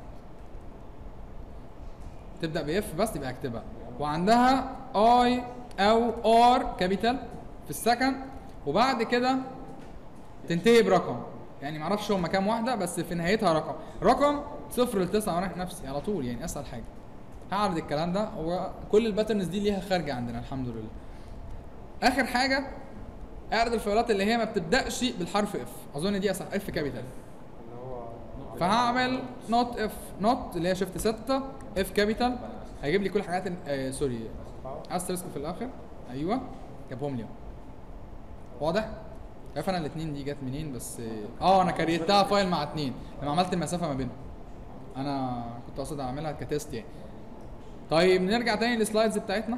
تبدا باف بس يبقى اكتبها وعندها اي او ار كابيتال في السكند وبعد كده تنتهي برقم يعني معرفش هما كام واحده بس في نهايتها رقم رقم صفر لتسعه وانا نفسي على طول يعني اسهل حاجه هعرض الكلام ده وكل الباترنز دي ليها خارجه عندنا الحمد لله اخر حاجه اعرض الفايلات اللي هي ما بتبداش بالحرف اف اظن دي اسهل اف كابيتال اللي هو فهعمل نوت اف نوت اللي هي شيفت 6 اف كابيتال هيجيب لي كل الحاجات ال- آه سوري استرسك في الاخر ايوه جابهم لي أهو. واضح؟ عارف انا الاثنين دي جت منين بس اه آه، انا كريتها فايل مع اثنين لما عملت المسافه ما بينهم انا كنت قاصد اعملها كتيست يعني طيب نرجع تاني للسلايدز بتاعتنا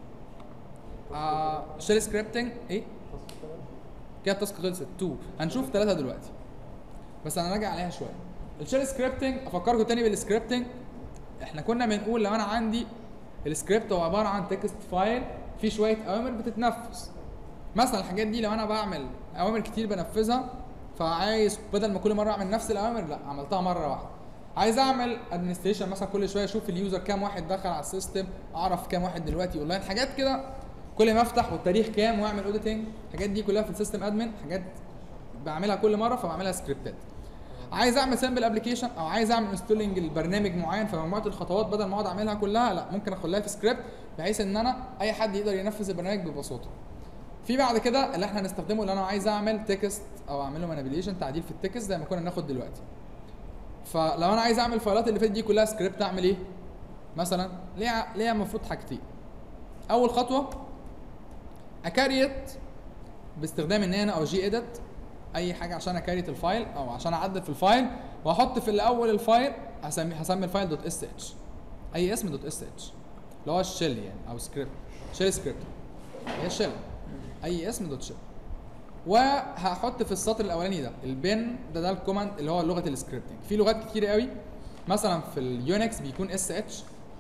آه شيل سكريبتنج ايه كده التاسك خلصت 2 هنشوف ثلاثه دلوقتي بس انا راجع عليها شويه الشيل سكريبتنج افكركم تاني بالسكريبتنج احنا كنا بنقول لو انا عندي السكريبت هو عباره عن تكست فايل فيه شويه اوامر بتتنفذ مثلا الحاجات دي لو انا بعمل اوامر كتير بنفذها فعايز بدل ما كل مره اعمل نفس الاوامر لا عملتها مره واحده عايز اعمل ادمنستريشن مثلا كل شويه اشوف اليوزر كام واحد دخل على السيستم اعرف كام واحد دلوقتي اونلاين حاجات كده كل ما افتح والتاريخ كام واعمل اوديتنج الحاجات دي كلها في السيستم ادمن حاجات بعملها كل مره فبعملها سكريبتات عايز اعمل سامبل ابلكيشن او عايز اعمل انستولينج البرنامج معين فمجموعه الخطوات بدل ما اقعد اعملها كلها لا ممكن اخليها في سكريبت بحيث ان انا اي حد يقدر ينفذ البرنامج ببساطه في بعد كده اللي احنا هنستخدمه اللي انا عايز اعمل تكست او اعمل له مانيبيليشن تعديل في التكست زي ما كنا بناخد دلوقتي فلو انا عايز اعمل الفايلات اللي فاتت دي كلها سكريبت اعمل ايه مثلا ليها ليها المفروض حاجتين اول خطوه اكاريت باستخدام النانا او جي اديت اي حاجه عشان اكاريت الفايل او عشان اعدل في الفايل واحط في الاول الفايل هسمي هسمي الفايل دوت اس اتش اي اسم دوت اس اتش اللي هو الشيل يعني او سكريبت شيل سكريبت هي الشيل اي اسم دوت شيل وهحط في السطر الاولاني ده البن ده ده الكوماند اللي هو لغه السكريبتنج في لغات كتير قوي مثلا في اليونكس بيكون اس اتش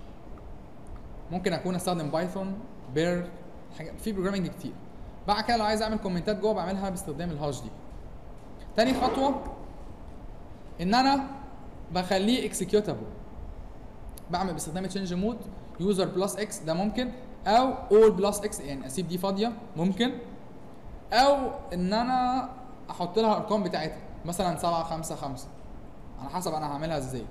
ممكن اكون استخدم بايثون بير حاجه في بروجرامنج كتير بعد كده لو عايز اعمل كومنتات جوه بعملها باستخدام الهاش دي تاني خطوه ان انا بخليه اكسكيوتابل بعمل باستخدام تشينج مود يوزر بلس اكس ده ممكن او اول بلس اكس يعني اسيب دي فاضيه ممكن او ان انا احط لها الارقام بتاعتها مثلا 7 5 5 على حسب انا هعملها ازاي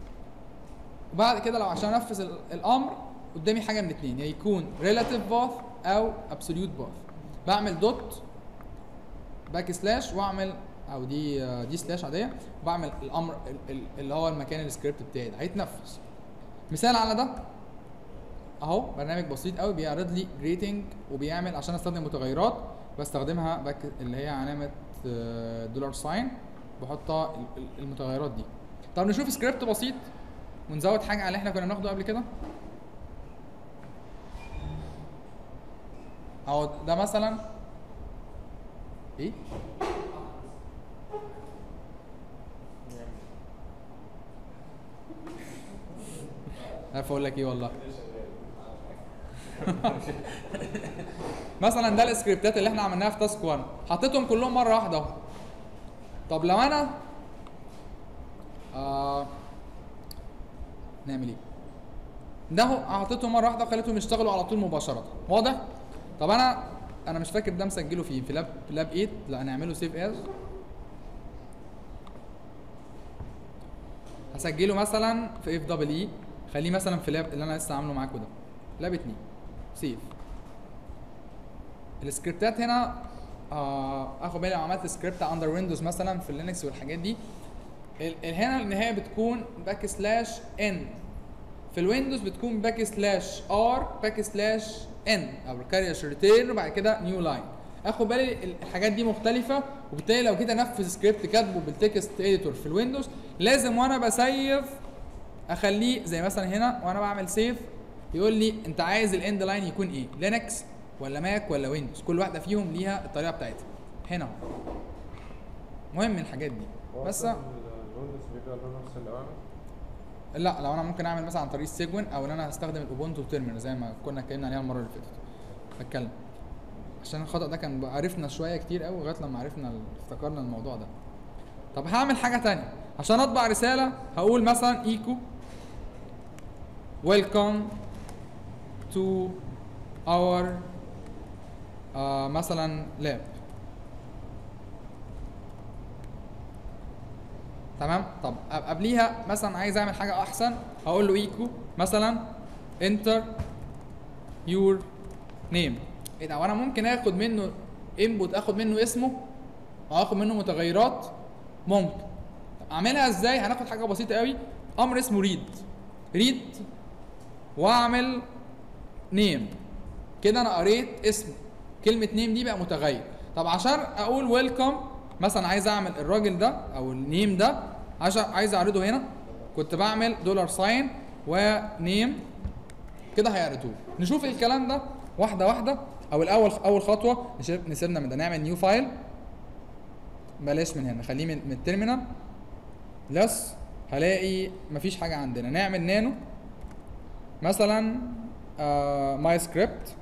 وبعد كده لو عشان انفذ ال- الامر قدامي حاجه من اتنين يا يكون relative path او absolute path بعمل دوت باك سلاش واعمل او دي دي سلاش عاديه وبعمل الامر ال- ال- اللي هو المكان السكريبت بتاعي ده هيتنفذ مثال على ده اهو برنامج بسيط قوي بيعرض لي جريتنج وبيعمل عشان استخدم متغيرات بستخدمها باك اللي هي علامه دولار ساين بحطها ال- ال- المتغيرات دي طب نشوف سكريبت بسيط ونزود حاجه على اللي احنا كنا بناخده قبل كده اهو ده مثلا ايه عارف اقول لك ايه والله مثلا ده السكريبتات اللي احنا عملناها في تاسك 1 حطيتهم كلهم مره واحده اهو طب لو انا آه نعمل ايه ده اهو حطيتهم مره واحده وخليتهم يشتغلوا على طول مباشره واضح طب انا انا مش فاكر ده مسجله فين في لاب في لاب 8 لا نعمله سيف از هسجله مثلا في اف دبل اي خليه مثلا في لاب اللي انا لسه عامله معاكم ده لاب 2 سيف السكريبتات هنا آه اخد بالي لو عملت سكريبت اندر ويندوز مثلا في اللينكس والحاجات دي ال- ال- هنا النهايه بتكون باك سلاش ان في الويندوز بتكون باك سلاش ار باك سلاش ان او كارير ريتيرن وبعد كده نيو لاين اخد بالي ال- الحاجات دي مختلفه وبالتالي لو جيت انفذ سكريبت كاتبه بالتكست اديتور في الويندوز لازم وانا بسيف اخليه زي مثلا هنا وانا بعمل سيف يقول لي انت عايز الاند لاين يكون ايه لينكس ولا ماك ولا ويندوز كل واحده فيهم ليها الطريقه بتاعتها هنا اهو مهم الحاجات دي هو بس أصلاً الويندوز بيبقى له نفس الاوامر لا لو انا ممكن اعمل مثلا عن طريق السيجوين او ان انا هستخدم الاوبونتو تيرمينال زي ما كنا اتكلمنا عليها المره اللي فاتت بتكلم عشان الخطا ده كان عرفنا شويه كتير قوي لغايه لما عرفنا ال- افتكرنا الموضوع ده طب هعمل حاجه تانية عشان اطبع رساله هقول مثلا ايكو ويلكم تو اور مثلا لاب تمام طب أب- قبليها مثلا عايز اعمل حاجه احسن هقول له ايكو مثلا انتر يور نيم ايه ده وانا ممكن اخد منه انبوت اخد منه اسمه او اخد منه متغيرات ممكن طب اعملها ازاي هناخد حاجه بسيطه قوي امر اسمه ريد ريد واعمل نيم كده انا قريت اسم كلمه نيم دي بقى متغير طب عشان اقول ويلكم مثلا عايز اعمل الراجل ده او النيم ده عشان عايز اعرضه هنا كنت بعمل دولار ساين ونيم كده هيعرضوه نشوف الكلام ده واحده واحده او الاول اول خطوه نشيل- نسيبنا من ده نعمل نيو فايل بلاش من هنا خليه من, من التيرمينال لس هلاقي مفيش حاجه عندنا نعمل نانو مثلا ماي سكريبت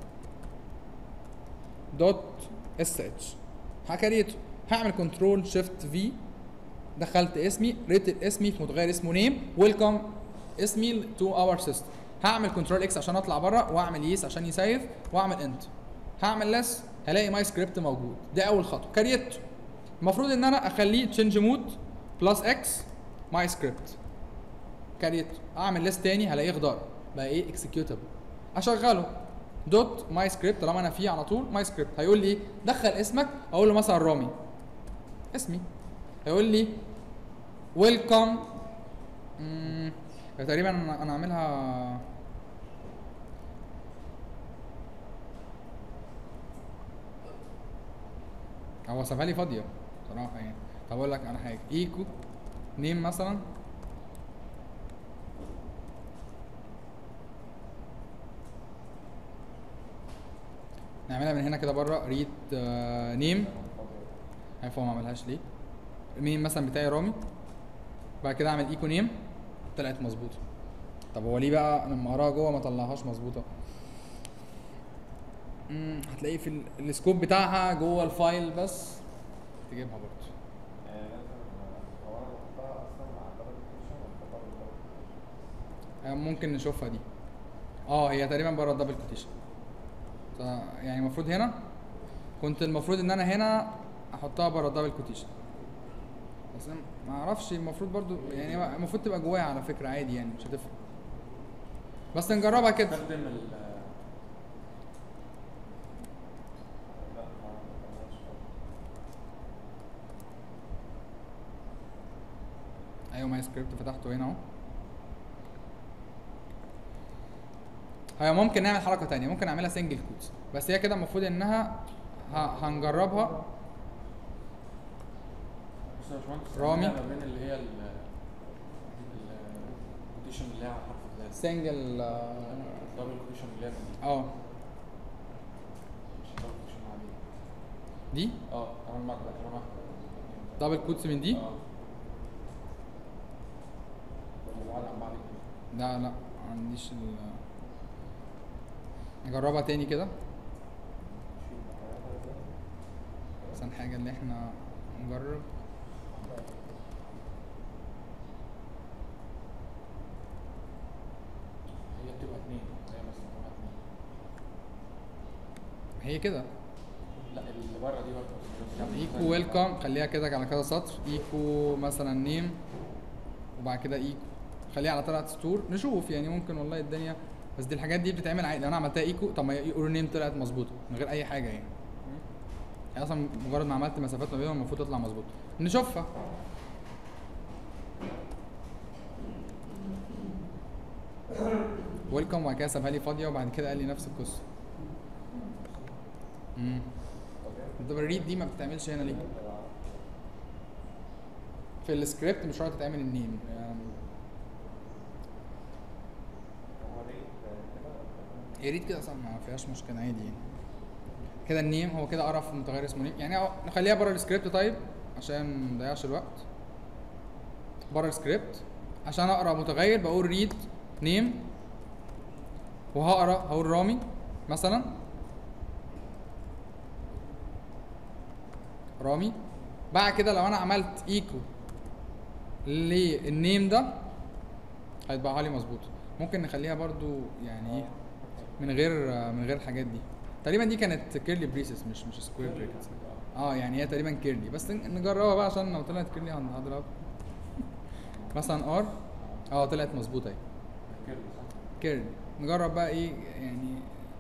دوت اس اتش هكريته هعمل كنترول شيفت في دخلت اسمي ريت اسمي في متغير اسمه نيم ويلكم اسمي تو اور سيستم هعمل كنترول اكس عشان اطلع بره واعمل يس عشان يسيف واعمل انت هعمل لس هلاقي ماي سكريبت موجود ده اول خطوه كريته المفروض ان انا اخليه تشينج مود بلس اكس ماي سكريبت كريته اعمل ليست تاني هلاقيه خضار بقى ايه اكسكيوتابل اشغله دوت ماي سكريبت طالما انا فيه على طول ماي سكريبت هيقول لي ايه دخل اسمك اقول له مثلا رامي اسمي هيقول لي ويلكم تقريبا انا أنا عاملها هو سابها لي فاضيه صراحه يعني طب اقول لك على حاجه ايكو نيم مثلا نعملها من هنا كده بره ريد نيم عارف هو ما عملهاش ليه مين مثلا بتاعي رامي بعد كده اعمل ايكو نيم طلعت مظبوطه طب هو ليه بقى لما اقراها جوه ما طلعهاش مظبوطه امم هتلاقيه في ال- السكوب بتاعها جوه الفايل بس تجيبها برضه يعني لازم هو انا بحطها اصلا مع الدبل كوتيشن ولا بره آه، ممكن نشوفها دي اه هي تقريبا بره الدبل كوتيشن يعني المفروض هنا كنت المفروض ان انا هنا احطها بره الدبل كوتيشن بس أنا ما اعرفش المفروض برضو يعني المفروض تبقى جوايا على فكره عادي يعني مش هتفرق بس نجربها كده استخدم ال لا ما عملناش ايوه ماي سكريبت فتحته هنا اهو هي ممكن نعمل حركه تانية ممكن نعملها سنجل كوتس بس هي كده المفروض انها ه- هنجربها بص يا باشمهندس رامي. ما بين اللي هي ال الكوتيشن اللي هي على حرف الزال سنجل الدبل كوتيشن اللي هي دي اه مش الدبل كوتيشن العادية دي اه كمان مرة كمان واحدة دبل كوتس من دي اه اللي بعد عن بعض كده. لا لا ما عنديش ال نجربها تاني كده احسن حاجة اللي احنا نجرب هي بتبقى اتنين زي مثلا بتبقى اتنين هي كده لا اللي بره دي برضه ايكو ويلكم خليها كده على كذا سطر ايكو مثلا نيم وبعد كده ايكو خليها على ثلاث سطور نشوف يعني ممكن والله الدنيا بس دي الحاجات دي بتتعمل عادي لو انا عملتها ايكو طب ما يقولوا نيم طلعت مظبوطه من غير اي حاجه يعني يعني اصلا مجرد ما عملت مسافات ما بينهم المفروض تطلع مظبوطه نشوفها ويلكم وبعد كده سابها لي فاضيه وبعد كده قال لي نفس القصه امم طب الريد دي ما بتتعملش هنا ليه؟ في السكريبت مش شرط تتعمل النيم يعني هي ريد كده اصلا ما فيهاش مشكله عادي يعني كده النيم هو كده قرف متغير اسمه نيم يعني أهو نخليها بره السكريبت طيب عشان ما نضيعش الوقت بره السكريبت عشان اقرا متغير بقول ريد نيم وهقرا هقول رامي مثلا رامي بعد كده لو انا عملت ايكو للنيم ده هيطبعها لي مظبوط ممكن نخليها برضو يعني ايه من غير من غير الحاجات دي تقريبا دي كانت كيرلي بريسس مش مش سكوير بريكتس اه يعني هي تقريبا كيرلي بس نجربها بقى عشان لو طلعت كيرلي هنضرب مثلا ار اه طلعت مظبوطه اهي كيرلي صح؟ كيرلي نجرب بقى ايه يعني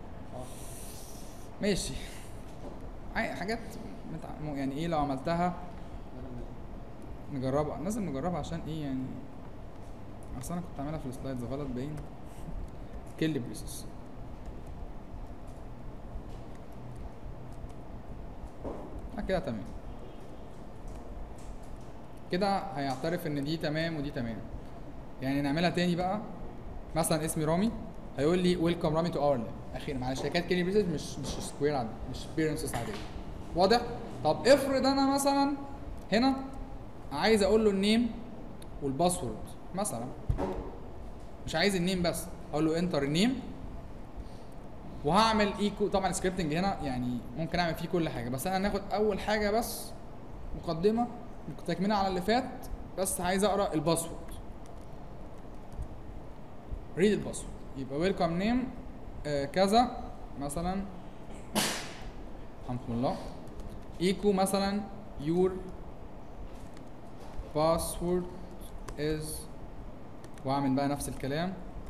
ماشي عي- حاجات متع... يعني ايه لو عملتها نجربها لازم نجربها عشان ايه يعني اصل انا كنت عاملها في السلايدز غلط باين كيل بريسس آه كده تمام كده هيعترف ان دي تمام ودي تمام يعني نعملها تاني بقى مثلا اسمي رامي هيقول لي ويلكم رامي تو اور اخيرا معلش هي كانت كيلي بريسس مش مش سكوير عادي مش بيرنسز عاديه واضح طب افرض انا مثلا هنا عايز اقول له النيم والباسورد مثلا مش عايز النيم بس اقول له انتر النيم وهعمل ايكو طبعا السكريبتنج هنا يعني ممكن اعمل فيه كل حاجه بس انا هناخد اول حاجه بس مقدمه تكمله على اللي فات بس عايز اقرا الباسورد ريد الباسورد يبقى ويلكم نيم كذا مثلا رحمكم الله ايكو مثلا your password is واعمل بقى نفس الكلام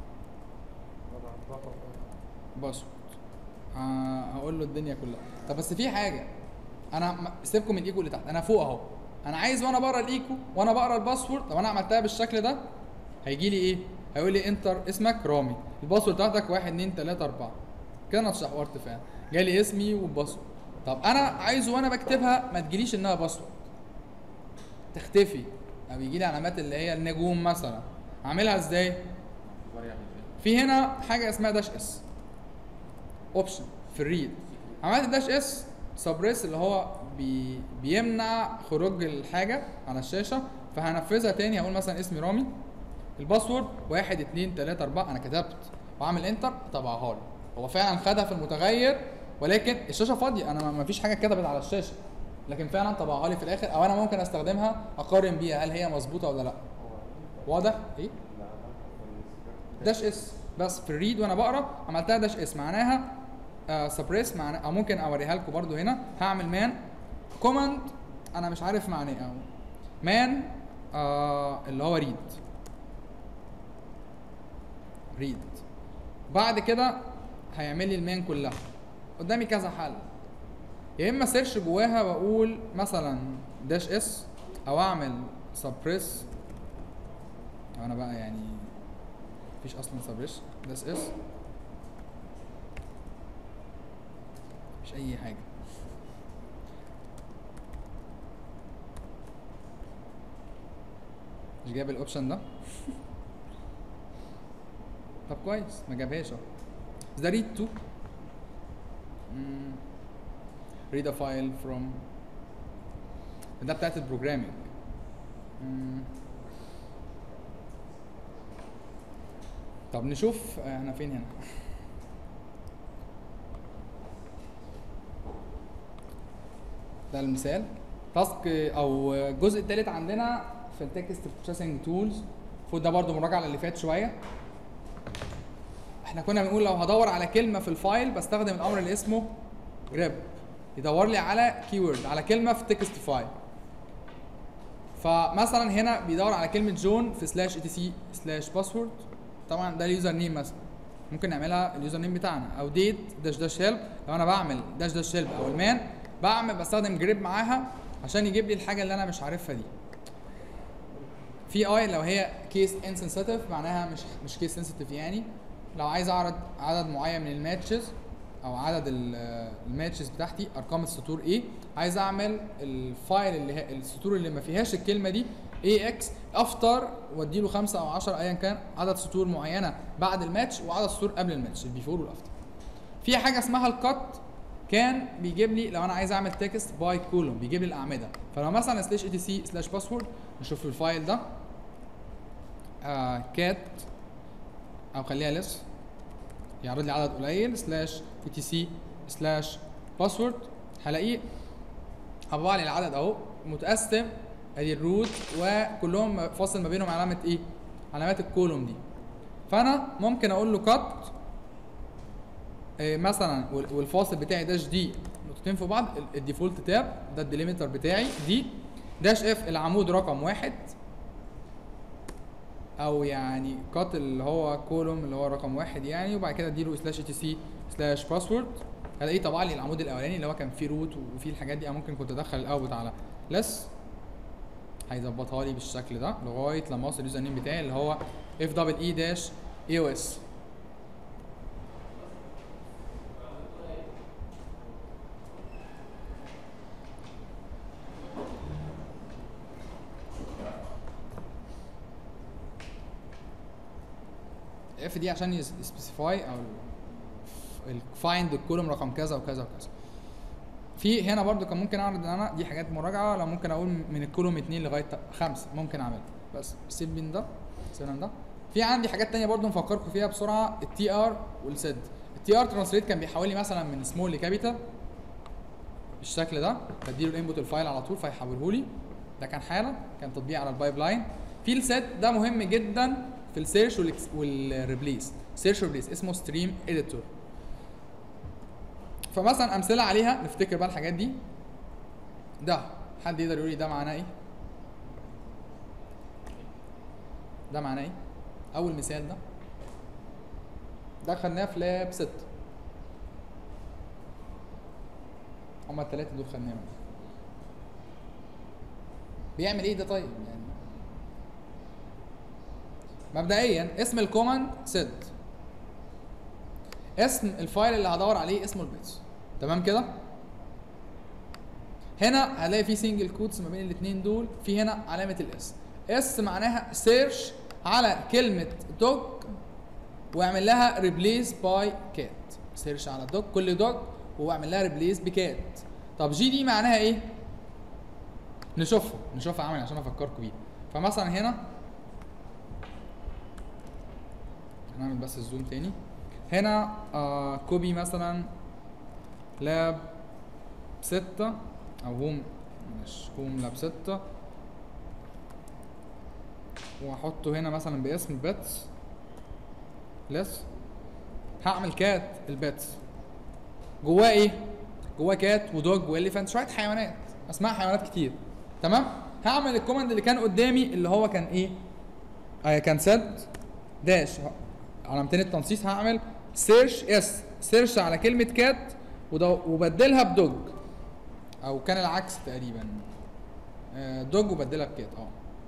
باسورد آه هقول له الدنيا كلها طب بس في حاجه انا م- سيبكم من الايكو اللي تحت انا فوق اهو انا عايز وانا بقرا الايكو وانا بقرا الباسورد لو انا عملتها بالشكل ده هيجي لي ايه هيقول لي انتر اسمك رامي الباسورد بتاعتك 1 2 3 4 كده انا اتشحورت فعلا جالي اسمي والباسورد طب انا عايزه وانا بكتبها ما تجيليش انها باسورد تختفي او يجي لي علامات اللي هي النجوم مثلا اعملها ازاي اخبار يعني ايه؟ في هنا حاجه اسمها داش اس اوبشن في الريد عملت داش اس سبريس اللي هو بي بيمنع خروج الحاجه على الشاشه فهنفذها تاني هقول مثلا اسمي رامي الباسورد واحد اتنين تلاته اربعه انا كتبت واعمل انتر طبعها لي هو فعلا خدها في المتغير ولكن الشاشه فاضيه انا ما فيش حاجه اتكتبت على الشاشه لكن فعلا طبعها لي في الاخر او انا ممكن استخدمها اقارن بيها هل هي مظبوطه ولا لا واضح ايه داش اس بس في الريد وانا بقرا عملتها داش اس معناها آه سبريس معناها او ممكن اوريها لكم برضو هنا هعمل مان كوماند انا مش عارف معناه او مان آه اللي هو ريد ريد بعد كده هيعمل لي المان كلها قدامي كذا حل يا اما سيرش جواها واقول مثلا داش اس او اعمل سبريس انا بقى يعني مفيش اصلا سبريش داش اس مفيش اي حاجه مش جايب الاوبشن ده طب كويس ما جابهاش اهو بس ده ريد تو read a file from ده بتاعت البروجرامينج طب نشوف آه، احنا فين هنا ده المثال تاسك او الجزء الثالث عندنا في التكست بروسيسنج تولز المفروض ده برضو مراجعه للي فات شويه احنا كنا بنقول لو هدور على كلمه في الفايل بستخدم الامر اللي اسمه grep يدور لي على keyword على كلمه في تكست فايل فمثلا هنا بيدور على كلمه جون في سلاش اي تي سي سلاش باسورد طبعا ده اليوزر نيم مثلا ممكن نعملها اليوزر نيم بتاعنا او ديت داش داش هيلب لو انا بعمل داش داش هيلب او المان بعمل بستخدم جريب معاها عشان يجيب لي الحاجه اللي انا مش عارفها دي في اي لو هي كيس انسنسيتيف معناها مش مش كيس سنسيتيف يعني لو عايز اعرض عدد معين من الماتشز او عدد ال- الماتشز بتاعتي ارقام السطور ايه عايز اعمل الفايل اللي هي السطور اللي ما فيهاش الكلمه دي اي اكس افتر واديله خمسة او 10 ايا كان عدد سطور معينه بعد الماتش وعدد سطور قبل الماتش البيفور والافتر في حاجه اسمها الكات كان بيجيب لي لو انا عايز اعمل تكست باي كولوم بيجيب لي الاعمده فلو مثلا سلاش اي تي سي سلاش باسورد نشوف الفايل ده آه كات او خليها لس يعرض لي عدد قليل سلاش اي تي سي سلاش باسورد هلاقيه هطبع لي العدد اهو متقسم ادي الروت وكلهم فاصل ما بينهم علامه ايه؟ علامات الكولوم دي فانا ممكن اقول له كات إيه مثلا وال- والفاصل بتاعي داش دي نقطتين في بعض ال- الديفولت تاب ده الديليمتر بتاعي دي داش اف العمود رقم واحد او يعني كات اللي هو كولوم اللي هو رقم واحد يعني وبعد كده اديله سلاش تي سي سلاش باسورد هلاقيه طبع لي العمود الاولاني اللي هو كان فيه روت وفيه الحاجات دي انا ممكن كنت ادخل الاوت على لس هيظبطها لي بالشكل ده لغايه لما اوصل اليوزر نيم بتاعي اللي هو اف دبل اي داش اي او اس اف دي عشان يسبيسيفاي او الفايند الكولوم رقم كذا وكذا وكذا في هنا برضو كان ممكن اعرض ان انا دي حاجات مراجعه لو ممكن اقول من الكولوم 2 لغايه خمسة ممكن اعملها بس سيب بين ده سيبنا ده في عندي حاجات تانية برضو نفكركم فيها بسرعه التي ار والسد التي ار ترانسليت كان بيحول لي مثلا من سمول لكابيتال بالشكل ده بديله الانبوت الفايل على طول فيحوله لي ده كان حاله كان تطبيق على البايب لاين في السيت ده مهم جدا في السيرش والريبليس سيرش وريبليس اسمه ستريم اديتور فمثلا امثله عليها نفتكر بقى الحاجات دي ده حد يقدر يقول لي ده معناه ايه ده معناه ايه اول مثال ده ده خدناه في لاب 6 هما الثلاثه دول خدناهم بيعمل ايه ده طيب يعني مبدئيا اسم الكوماند سيد اسم الفايل اللي هدور عليه اسمه البيتس تمام كده هنا هلاقي في سنجل كوتس ما بين الاثنين دول في هنا علامه الاس اس معناها سيرش على كلمه دوج واعمل لها ريبليس باي كات سيرش على دوج كل دوج واعمل لها ريبليس بكات طب جي دي معناها ايه نشوفها نشوفها عمل عشان افكركم بيها فمثلا هنا هنعمل بس الزوم تاني هنا آه كوبي مثلا لاب ستة او هوم مش هوم لاب ستة واحطه هنا مثلا باسم بيتس لس هعمل كات البيتس جواه ايه جواه كات ودوج واليفانت شويه حيوانات اسماء حيوانات كتير تمام هعمل الكوماند اللي كان قدامي اللي هو كان ايه آه كان سد داش علامتين التنصيص هعمل سيرش اس سيرش على كلمه كات وده وبدلها بدوج او كان العكس تقريبا آه، دوج وبدلها بكات اه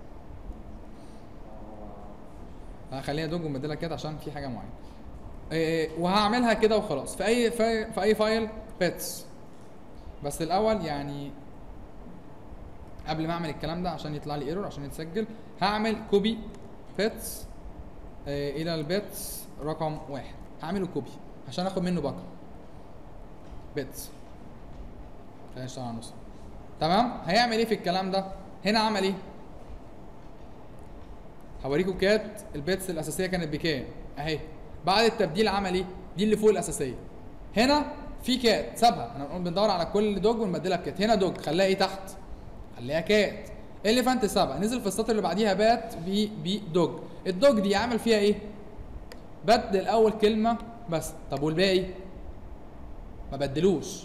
هخليها دوج وبدلها كات عشان في حاجه معينه آه، وهعملها كده وخلاص في اي في, في اي فايل بيتس بس الاول يعني قبل ما اعمل الكلام ده عشان يطلع لي ايرور عشان يتسجل هعمل كوبي بيتس آه، الى البيتس رقم واحد هعمله كوبي عشان اخد منه باك بيتس خلينا نشتغل على النص تمام هيعمل ايه في الكلام ده هنا عمل ايه هوريكم كات البيتس الاساسيه كانت بكام اهي بعد التبديل عمل ايه دي اللي فوق الاساسيه هنا في كات سابها احنا بنقول بندور على كل دوج ونبدلها بكات هنا دوج خلاها ايه تحت خليها كات اليفانت سابها نزل في السطر اللي بعديها بات بي بي دوج الدوج دي عمل فيها ايه بدل اول كلمه بس طب والباقي ما بدلوش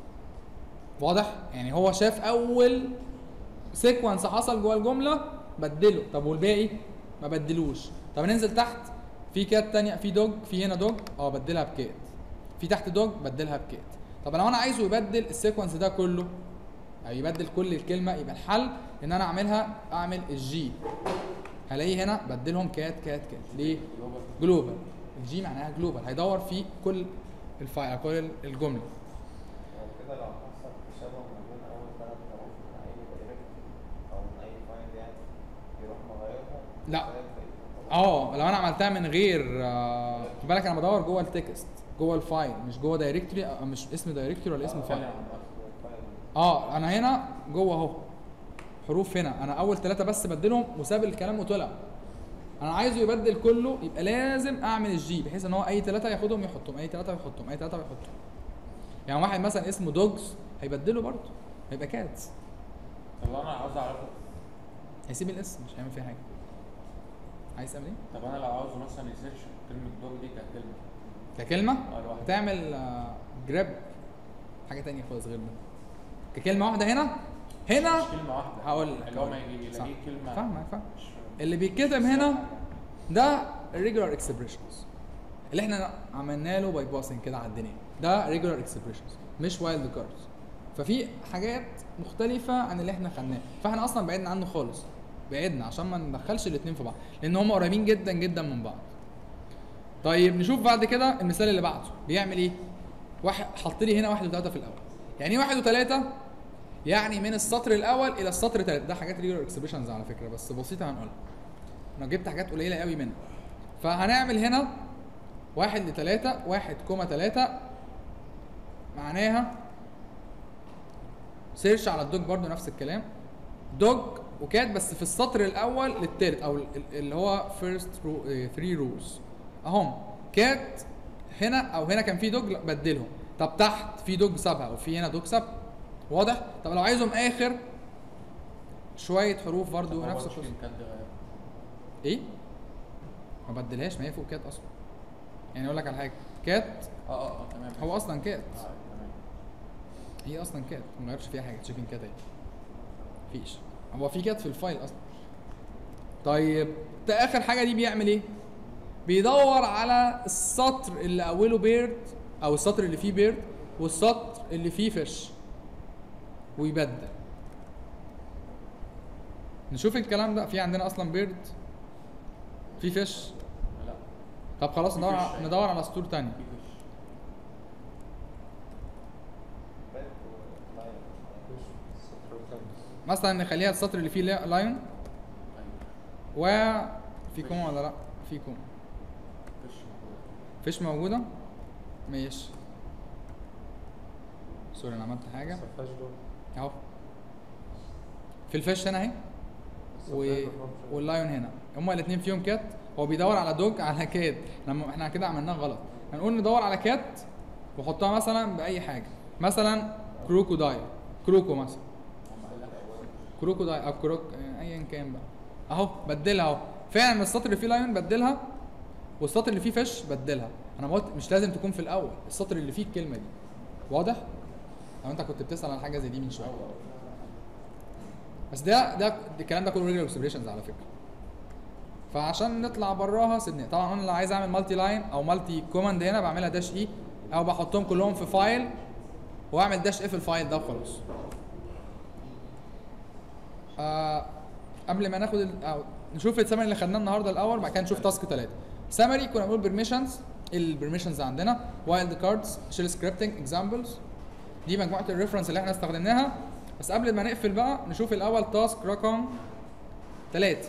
واضح يعني هو شاف اول سيكونس حصل جوه الجمله بدله طب والباقي ما بدلوش طب ننزل تحت في كات تانية في دوج في هنا دوج اه بدلها بكات في تحت دوج بدلها بكات طب لو انا عايزه يبدل السيكونس ده كله او يبدل كل الكلمه يبقى الحل ان انا اعملها اعمل الجي هلاقيه هنا بدلهم كات كات كات ليه جلوبال جلوبال الجي معناها جلوبال هيدور في كل الفايل كل الجمله وكده لو حصل تشابه ما بين أول ثلاث حروف من أي دايركت أو من أي فايل يعني يروح مغيرها لا. زي الباقي. اه لو انا عملتها من غير آه، خد بالك انا بدور جوه التكست جوه الفايل مش جوه دايركتوري مش اسم دايركتوري ولا اسم فايل الفايل اه انا هنا جوه اهو حروف هنا انا اول ثلاثه بس بدلهم وساب الكلام وطلع انا عايزه يبدل كله يبقى لازم اعمل الجي بحيث ان هو اي ثلاثه ياخدهم يحطهم اي ثلاثه يحطهم اي ثلاثه يحطهم يعني واحد مثلا اسمه دوجز هيبدله برضه هيبقى كاتس طب انا عاوز اعرفه هيسيب الاسم مش هيعمل فيها حاجه عايز تعمل ايه؟ طب انا لو عاوزه مثلا يسيرش كلمه دوج دي ككلمه ككلمه اه لوحدها هتعمل جراب حاجه تانية خالص غير ده ككلمه واحده هنا هنا مش كلمه واحده هقول لك اللي هو ما هقول لك. يجي صح. يلاقيه كلمه فاهمك فاهم مش اللي بيتكتب هنا ده regular expressions اللي احنا عملنا له باي باسنج كده عديناه ده regular expressions مش wild cards ففي حاجات مختلفة عن اللي احنا خدناه فاحنا اصلا بعدنا عنه خالص بعدنا عشان ما ندخلش الاتنين في بعض لان هم قريبين جدا جدا من بعض طيب نشوف بعد كده المثال اللي بعده بيعمل ايه واحد حط لي هنا واحد وثلاثة في الاول يعني ايه واحد وثلاثة يعني من السطر الاول الى السطر الثالث ده حاجات regular expressions على فكرة بس بسيطة هنقولها انا جبت حاجات قليله قوي منها فهنعمل هنا واحد لتلاتة واحد كوما تلاتة معناها سيرش على الدوج برضو نفس الكلام دوج وكات بس في السطر الاول للتالت او ال- ال- اللي هو فيرست 3 روز اهم كات هنا او هنا كان في دوج لا، بدلهم طب تحت في دوج سابها او في هنا دوج سابها واضح طب لو عايزهم اخر شويه حروف برضو طب هو نفس مش القصه كان ده غير. ايه ما بدلهاش ما هي فوق كات اصلا يعني اقول لك على حاجه كات اه اه اه تمام هو اصلا كات اه تمام هي اصلا كات ما غيرش فيها حاجه تشيكن كات اهي مفيش هو في كات في الفايل اصلا طيب ده اخر حاجه دي بيعمل ايه بيدور على السطر اللي اوله بيرد او السطر اللي فيه بيرد والسطر اللي فيه فيش ويبدل نشوف الكلام ده في عندنا اصلا بيرد في فيش لا طب خلاص في ندور fish. على ندور على سطور تانية في فيش باك ولاين السطر الخامس مثلا نخليها السطر اللي فيه لا- لايون ايوه وفي كوما ولا لا في كوما فيش موجود فيش موجودة ماشي سوري انا عملت حاجة بس ما فيهاش دول اهو في الفيش هنا اهي بس و... ما فيهاش function. واللايون هنا هما الاثنين فيهم كات هو بيدور على دوج على كات لما احنا كده عملناه غلط هنقول ندور على كات وحطها مثلا باي حاجه مثلا كروكودايل كروكو مثلا هم قال لك كروكودايل او كروك ايا كان بقى اهو بدلها اهو فعلا من السطر اللي فيه لايون بدلها والسطر اللي فيه فيش بدلها انا ما قلت مش لازم تكون في الاول السطر اللي فيه الكلمه دي واضح لو انت كنت بتسال على حاجه زي دي من شويه بس ده ده الكلام ده كله ريجولار اكسبريشنز على فكره فعشان نطلع براها سيبني طبعا انا لو عايز اعمل مالتي لاين او مالتي كوماند هنا بعملها داش اي او بحطهم كلهم في فايل واعمل داش اف الفايل ده وخلاص آه قبل ما ناخد ال- أو نشوف السمري اللي خدناه النهارده الاول بعد كده نشوف تاسك 3 سمري كنا بنقول بيرميشنز البرميشنز عندنا وايلد كاردز شيل سكريبتنج اكزامبلز دي مجموعه الريفرنس اللي احنا استخدمناها بس قبل ما نقفل بقى نشوف الاول تاسك رقم 3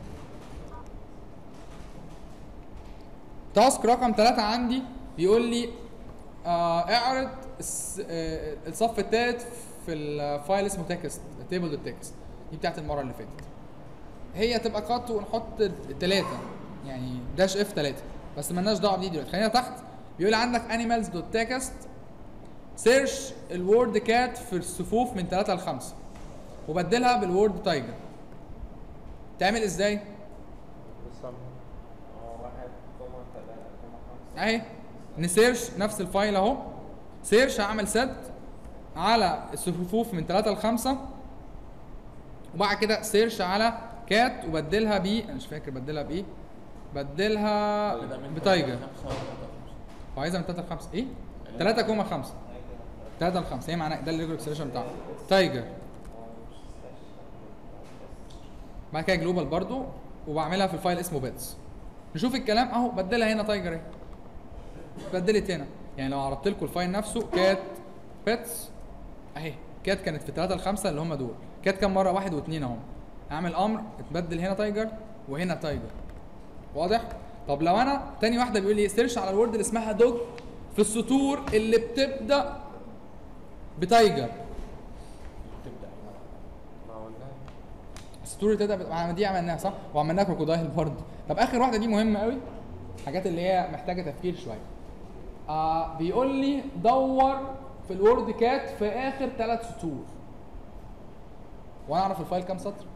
تاسك رقم 3 عندي بيقول لي آه اعرض الس- آه الصف الثالث في الفايل اسمه تكست تيبل دوت تكست دي بتاعت المره اللي فاتت هي تبقى قط ونحط ثلاثة يعني داش اف ثلاثة بس مالناش دعوه بدي دلوقتي خلينا تحت بيقول لي عندك animals دوت تكست سيرش الورد كات في الصفوف من 3 ل 5 وبدلها بالورد تايجر تعمل ازاي؟ لسه هو واحد كوما تلاتة كوما خمسة اهي نسيرش نفس الفايل اهو سيرش هعمل سيت على الصفوف من 3 ل 5 وبعد كده سيرش على كات وبدلها ب انا مش فاكر بدلها بايه بدلها كده من بتايجر خمسة ولا خمسة. وعايزها من 3 ل 5 ايه 3 كوما 5 3 ل 5 هي معناها ده الريجولار اكسلريشن بتاعها تايجر هو مش سلاش بعد كده جلوبال برضو وبعملها في الفايل اسمه بيتس نشوف الكلام اهو بدلها هنا تايجر اهي بدلت هنا يعني لو عرضت لكم الفايل نفسه كات بيتس اهي كات كانت في 3 ل 5 اللي هم دول كات كام مره واحد واثنين اهو اعمل امر اتبدل هنا تايجر وهنا تايجر واضح طب لو انا تاني واحده بيقول لي سيرش على الورد اللي اسمها دوج في السطور اللي بتبدا بتايجر تبدا ما عملناها ستوري تبدا بت- ما دي عملناها صح وعملناها كروكودايل برضه طب اخر واحده دي مهمه قوي الحاجات اللي هي محتاجه تفكير شويه آه بيقول لي دور في الورد كات في اخر ثلاث سطور وانا اعرف الفايل كام سطر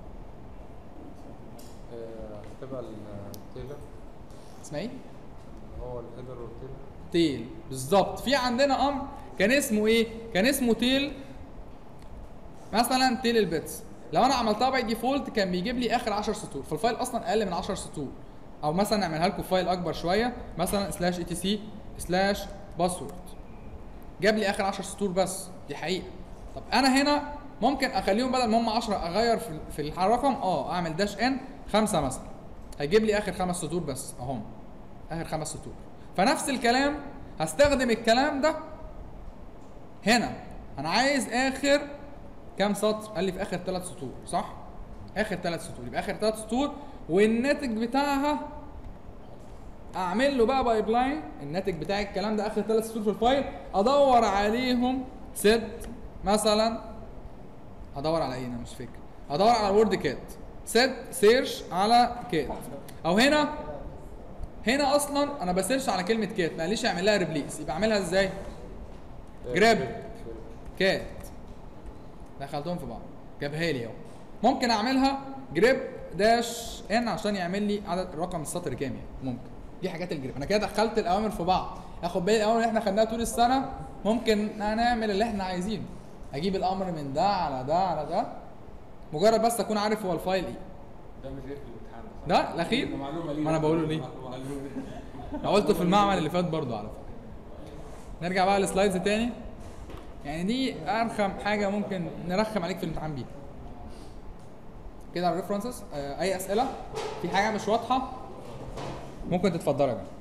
آه، هتبقى التيلر اسمها ايه اللي هو الهيدر والتيلر تيل بالظبط في عندنا امر كان اسمه ايه كان اسمه تيل مثلا تيل البيتس لو انا عملتها باي ديفولت كان بيجيب لي اخر 10 سطور فالفايل اصلا اقل من 10 سطور او مثلا نعملها لكم في فايل اكبر شويه مثلا سلاش اي تي سي سلاش باسورد جاب لي اخر 10 سطور بس دي حقيقه طب انا هنا ممكن اخليهم بدل ما هم 10 اغير في في الرقم اه اعمل داش ان 5 مثلا هيجيب لي اخر خمس سطور بس اهم اخر خمس سطور فنفس الكلام هستخدم الكلام ده هنا انا عايز اخر كام سطر قال لي في اخر ثلاث سطور صح اخر ثلاث سطور يبقى اخر ثلاث سطور والناتج بتاعها اعمل له بقى بايب لاين الناتج بتاع الكلام ده اخر ثلاث سطور في الفايل ادور عليهم ست مثلا ادور على ايه انا مش فاكر ادور على وورد كات سيت سيرش على كات او هنا هنا اصلا انا بسيرش على كلمه كات ما قاليش اعمل لها ريبليس يبقى اعملها ازاي جراب كات دخلتهم في بعض جابها لي اهو ممكن اعملها جريب داش ان عشان يعمل لي عدد رقم السطر كام يعني ممكن دي حاجات الجريب انا كده دخلت الاوامر في بعض اخد بالي الاوامر اللي احنا خدناها طول السنه ممكن نعمل اللي احنا عايزينه اجيب الامر من ده على ده على ده مجرد بس اكون عارف هو الفايل ايه ده مش غير في الامتحان صح؟ ده الاخير ده معلومه ليه ما انا بقوله ليه معلومه أنا قلته في المعمل اللي فات برضو على فكره نرجع بقى للسلايدز تاني يعني دي ارخم حاجه ممكن نرخم عليك في الامتحان بيها كده على الريفرنسز اي اسئله في حاجه مش واضحه ممكن تتفضلوا يا جماعه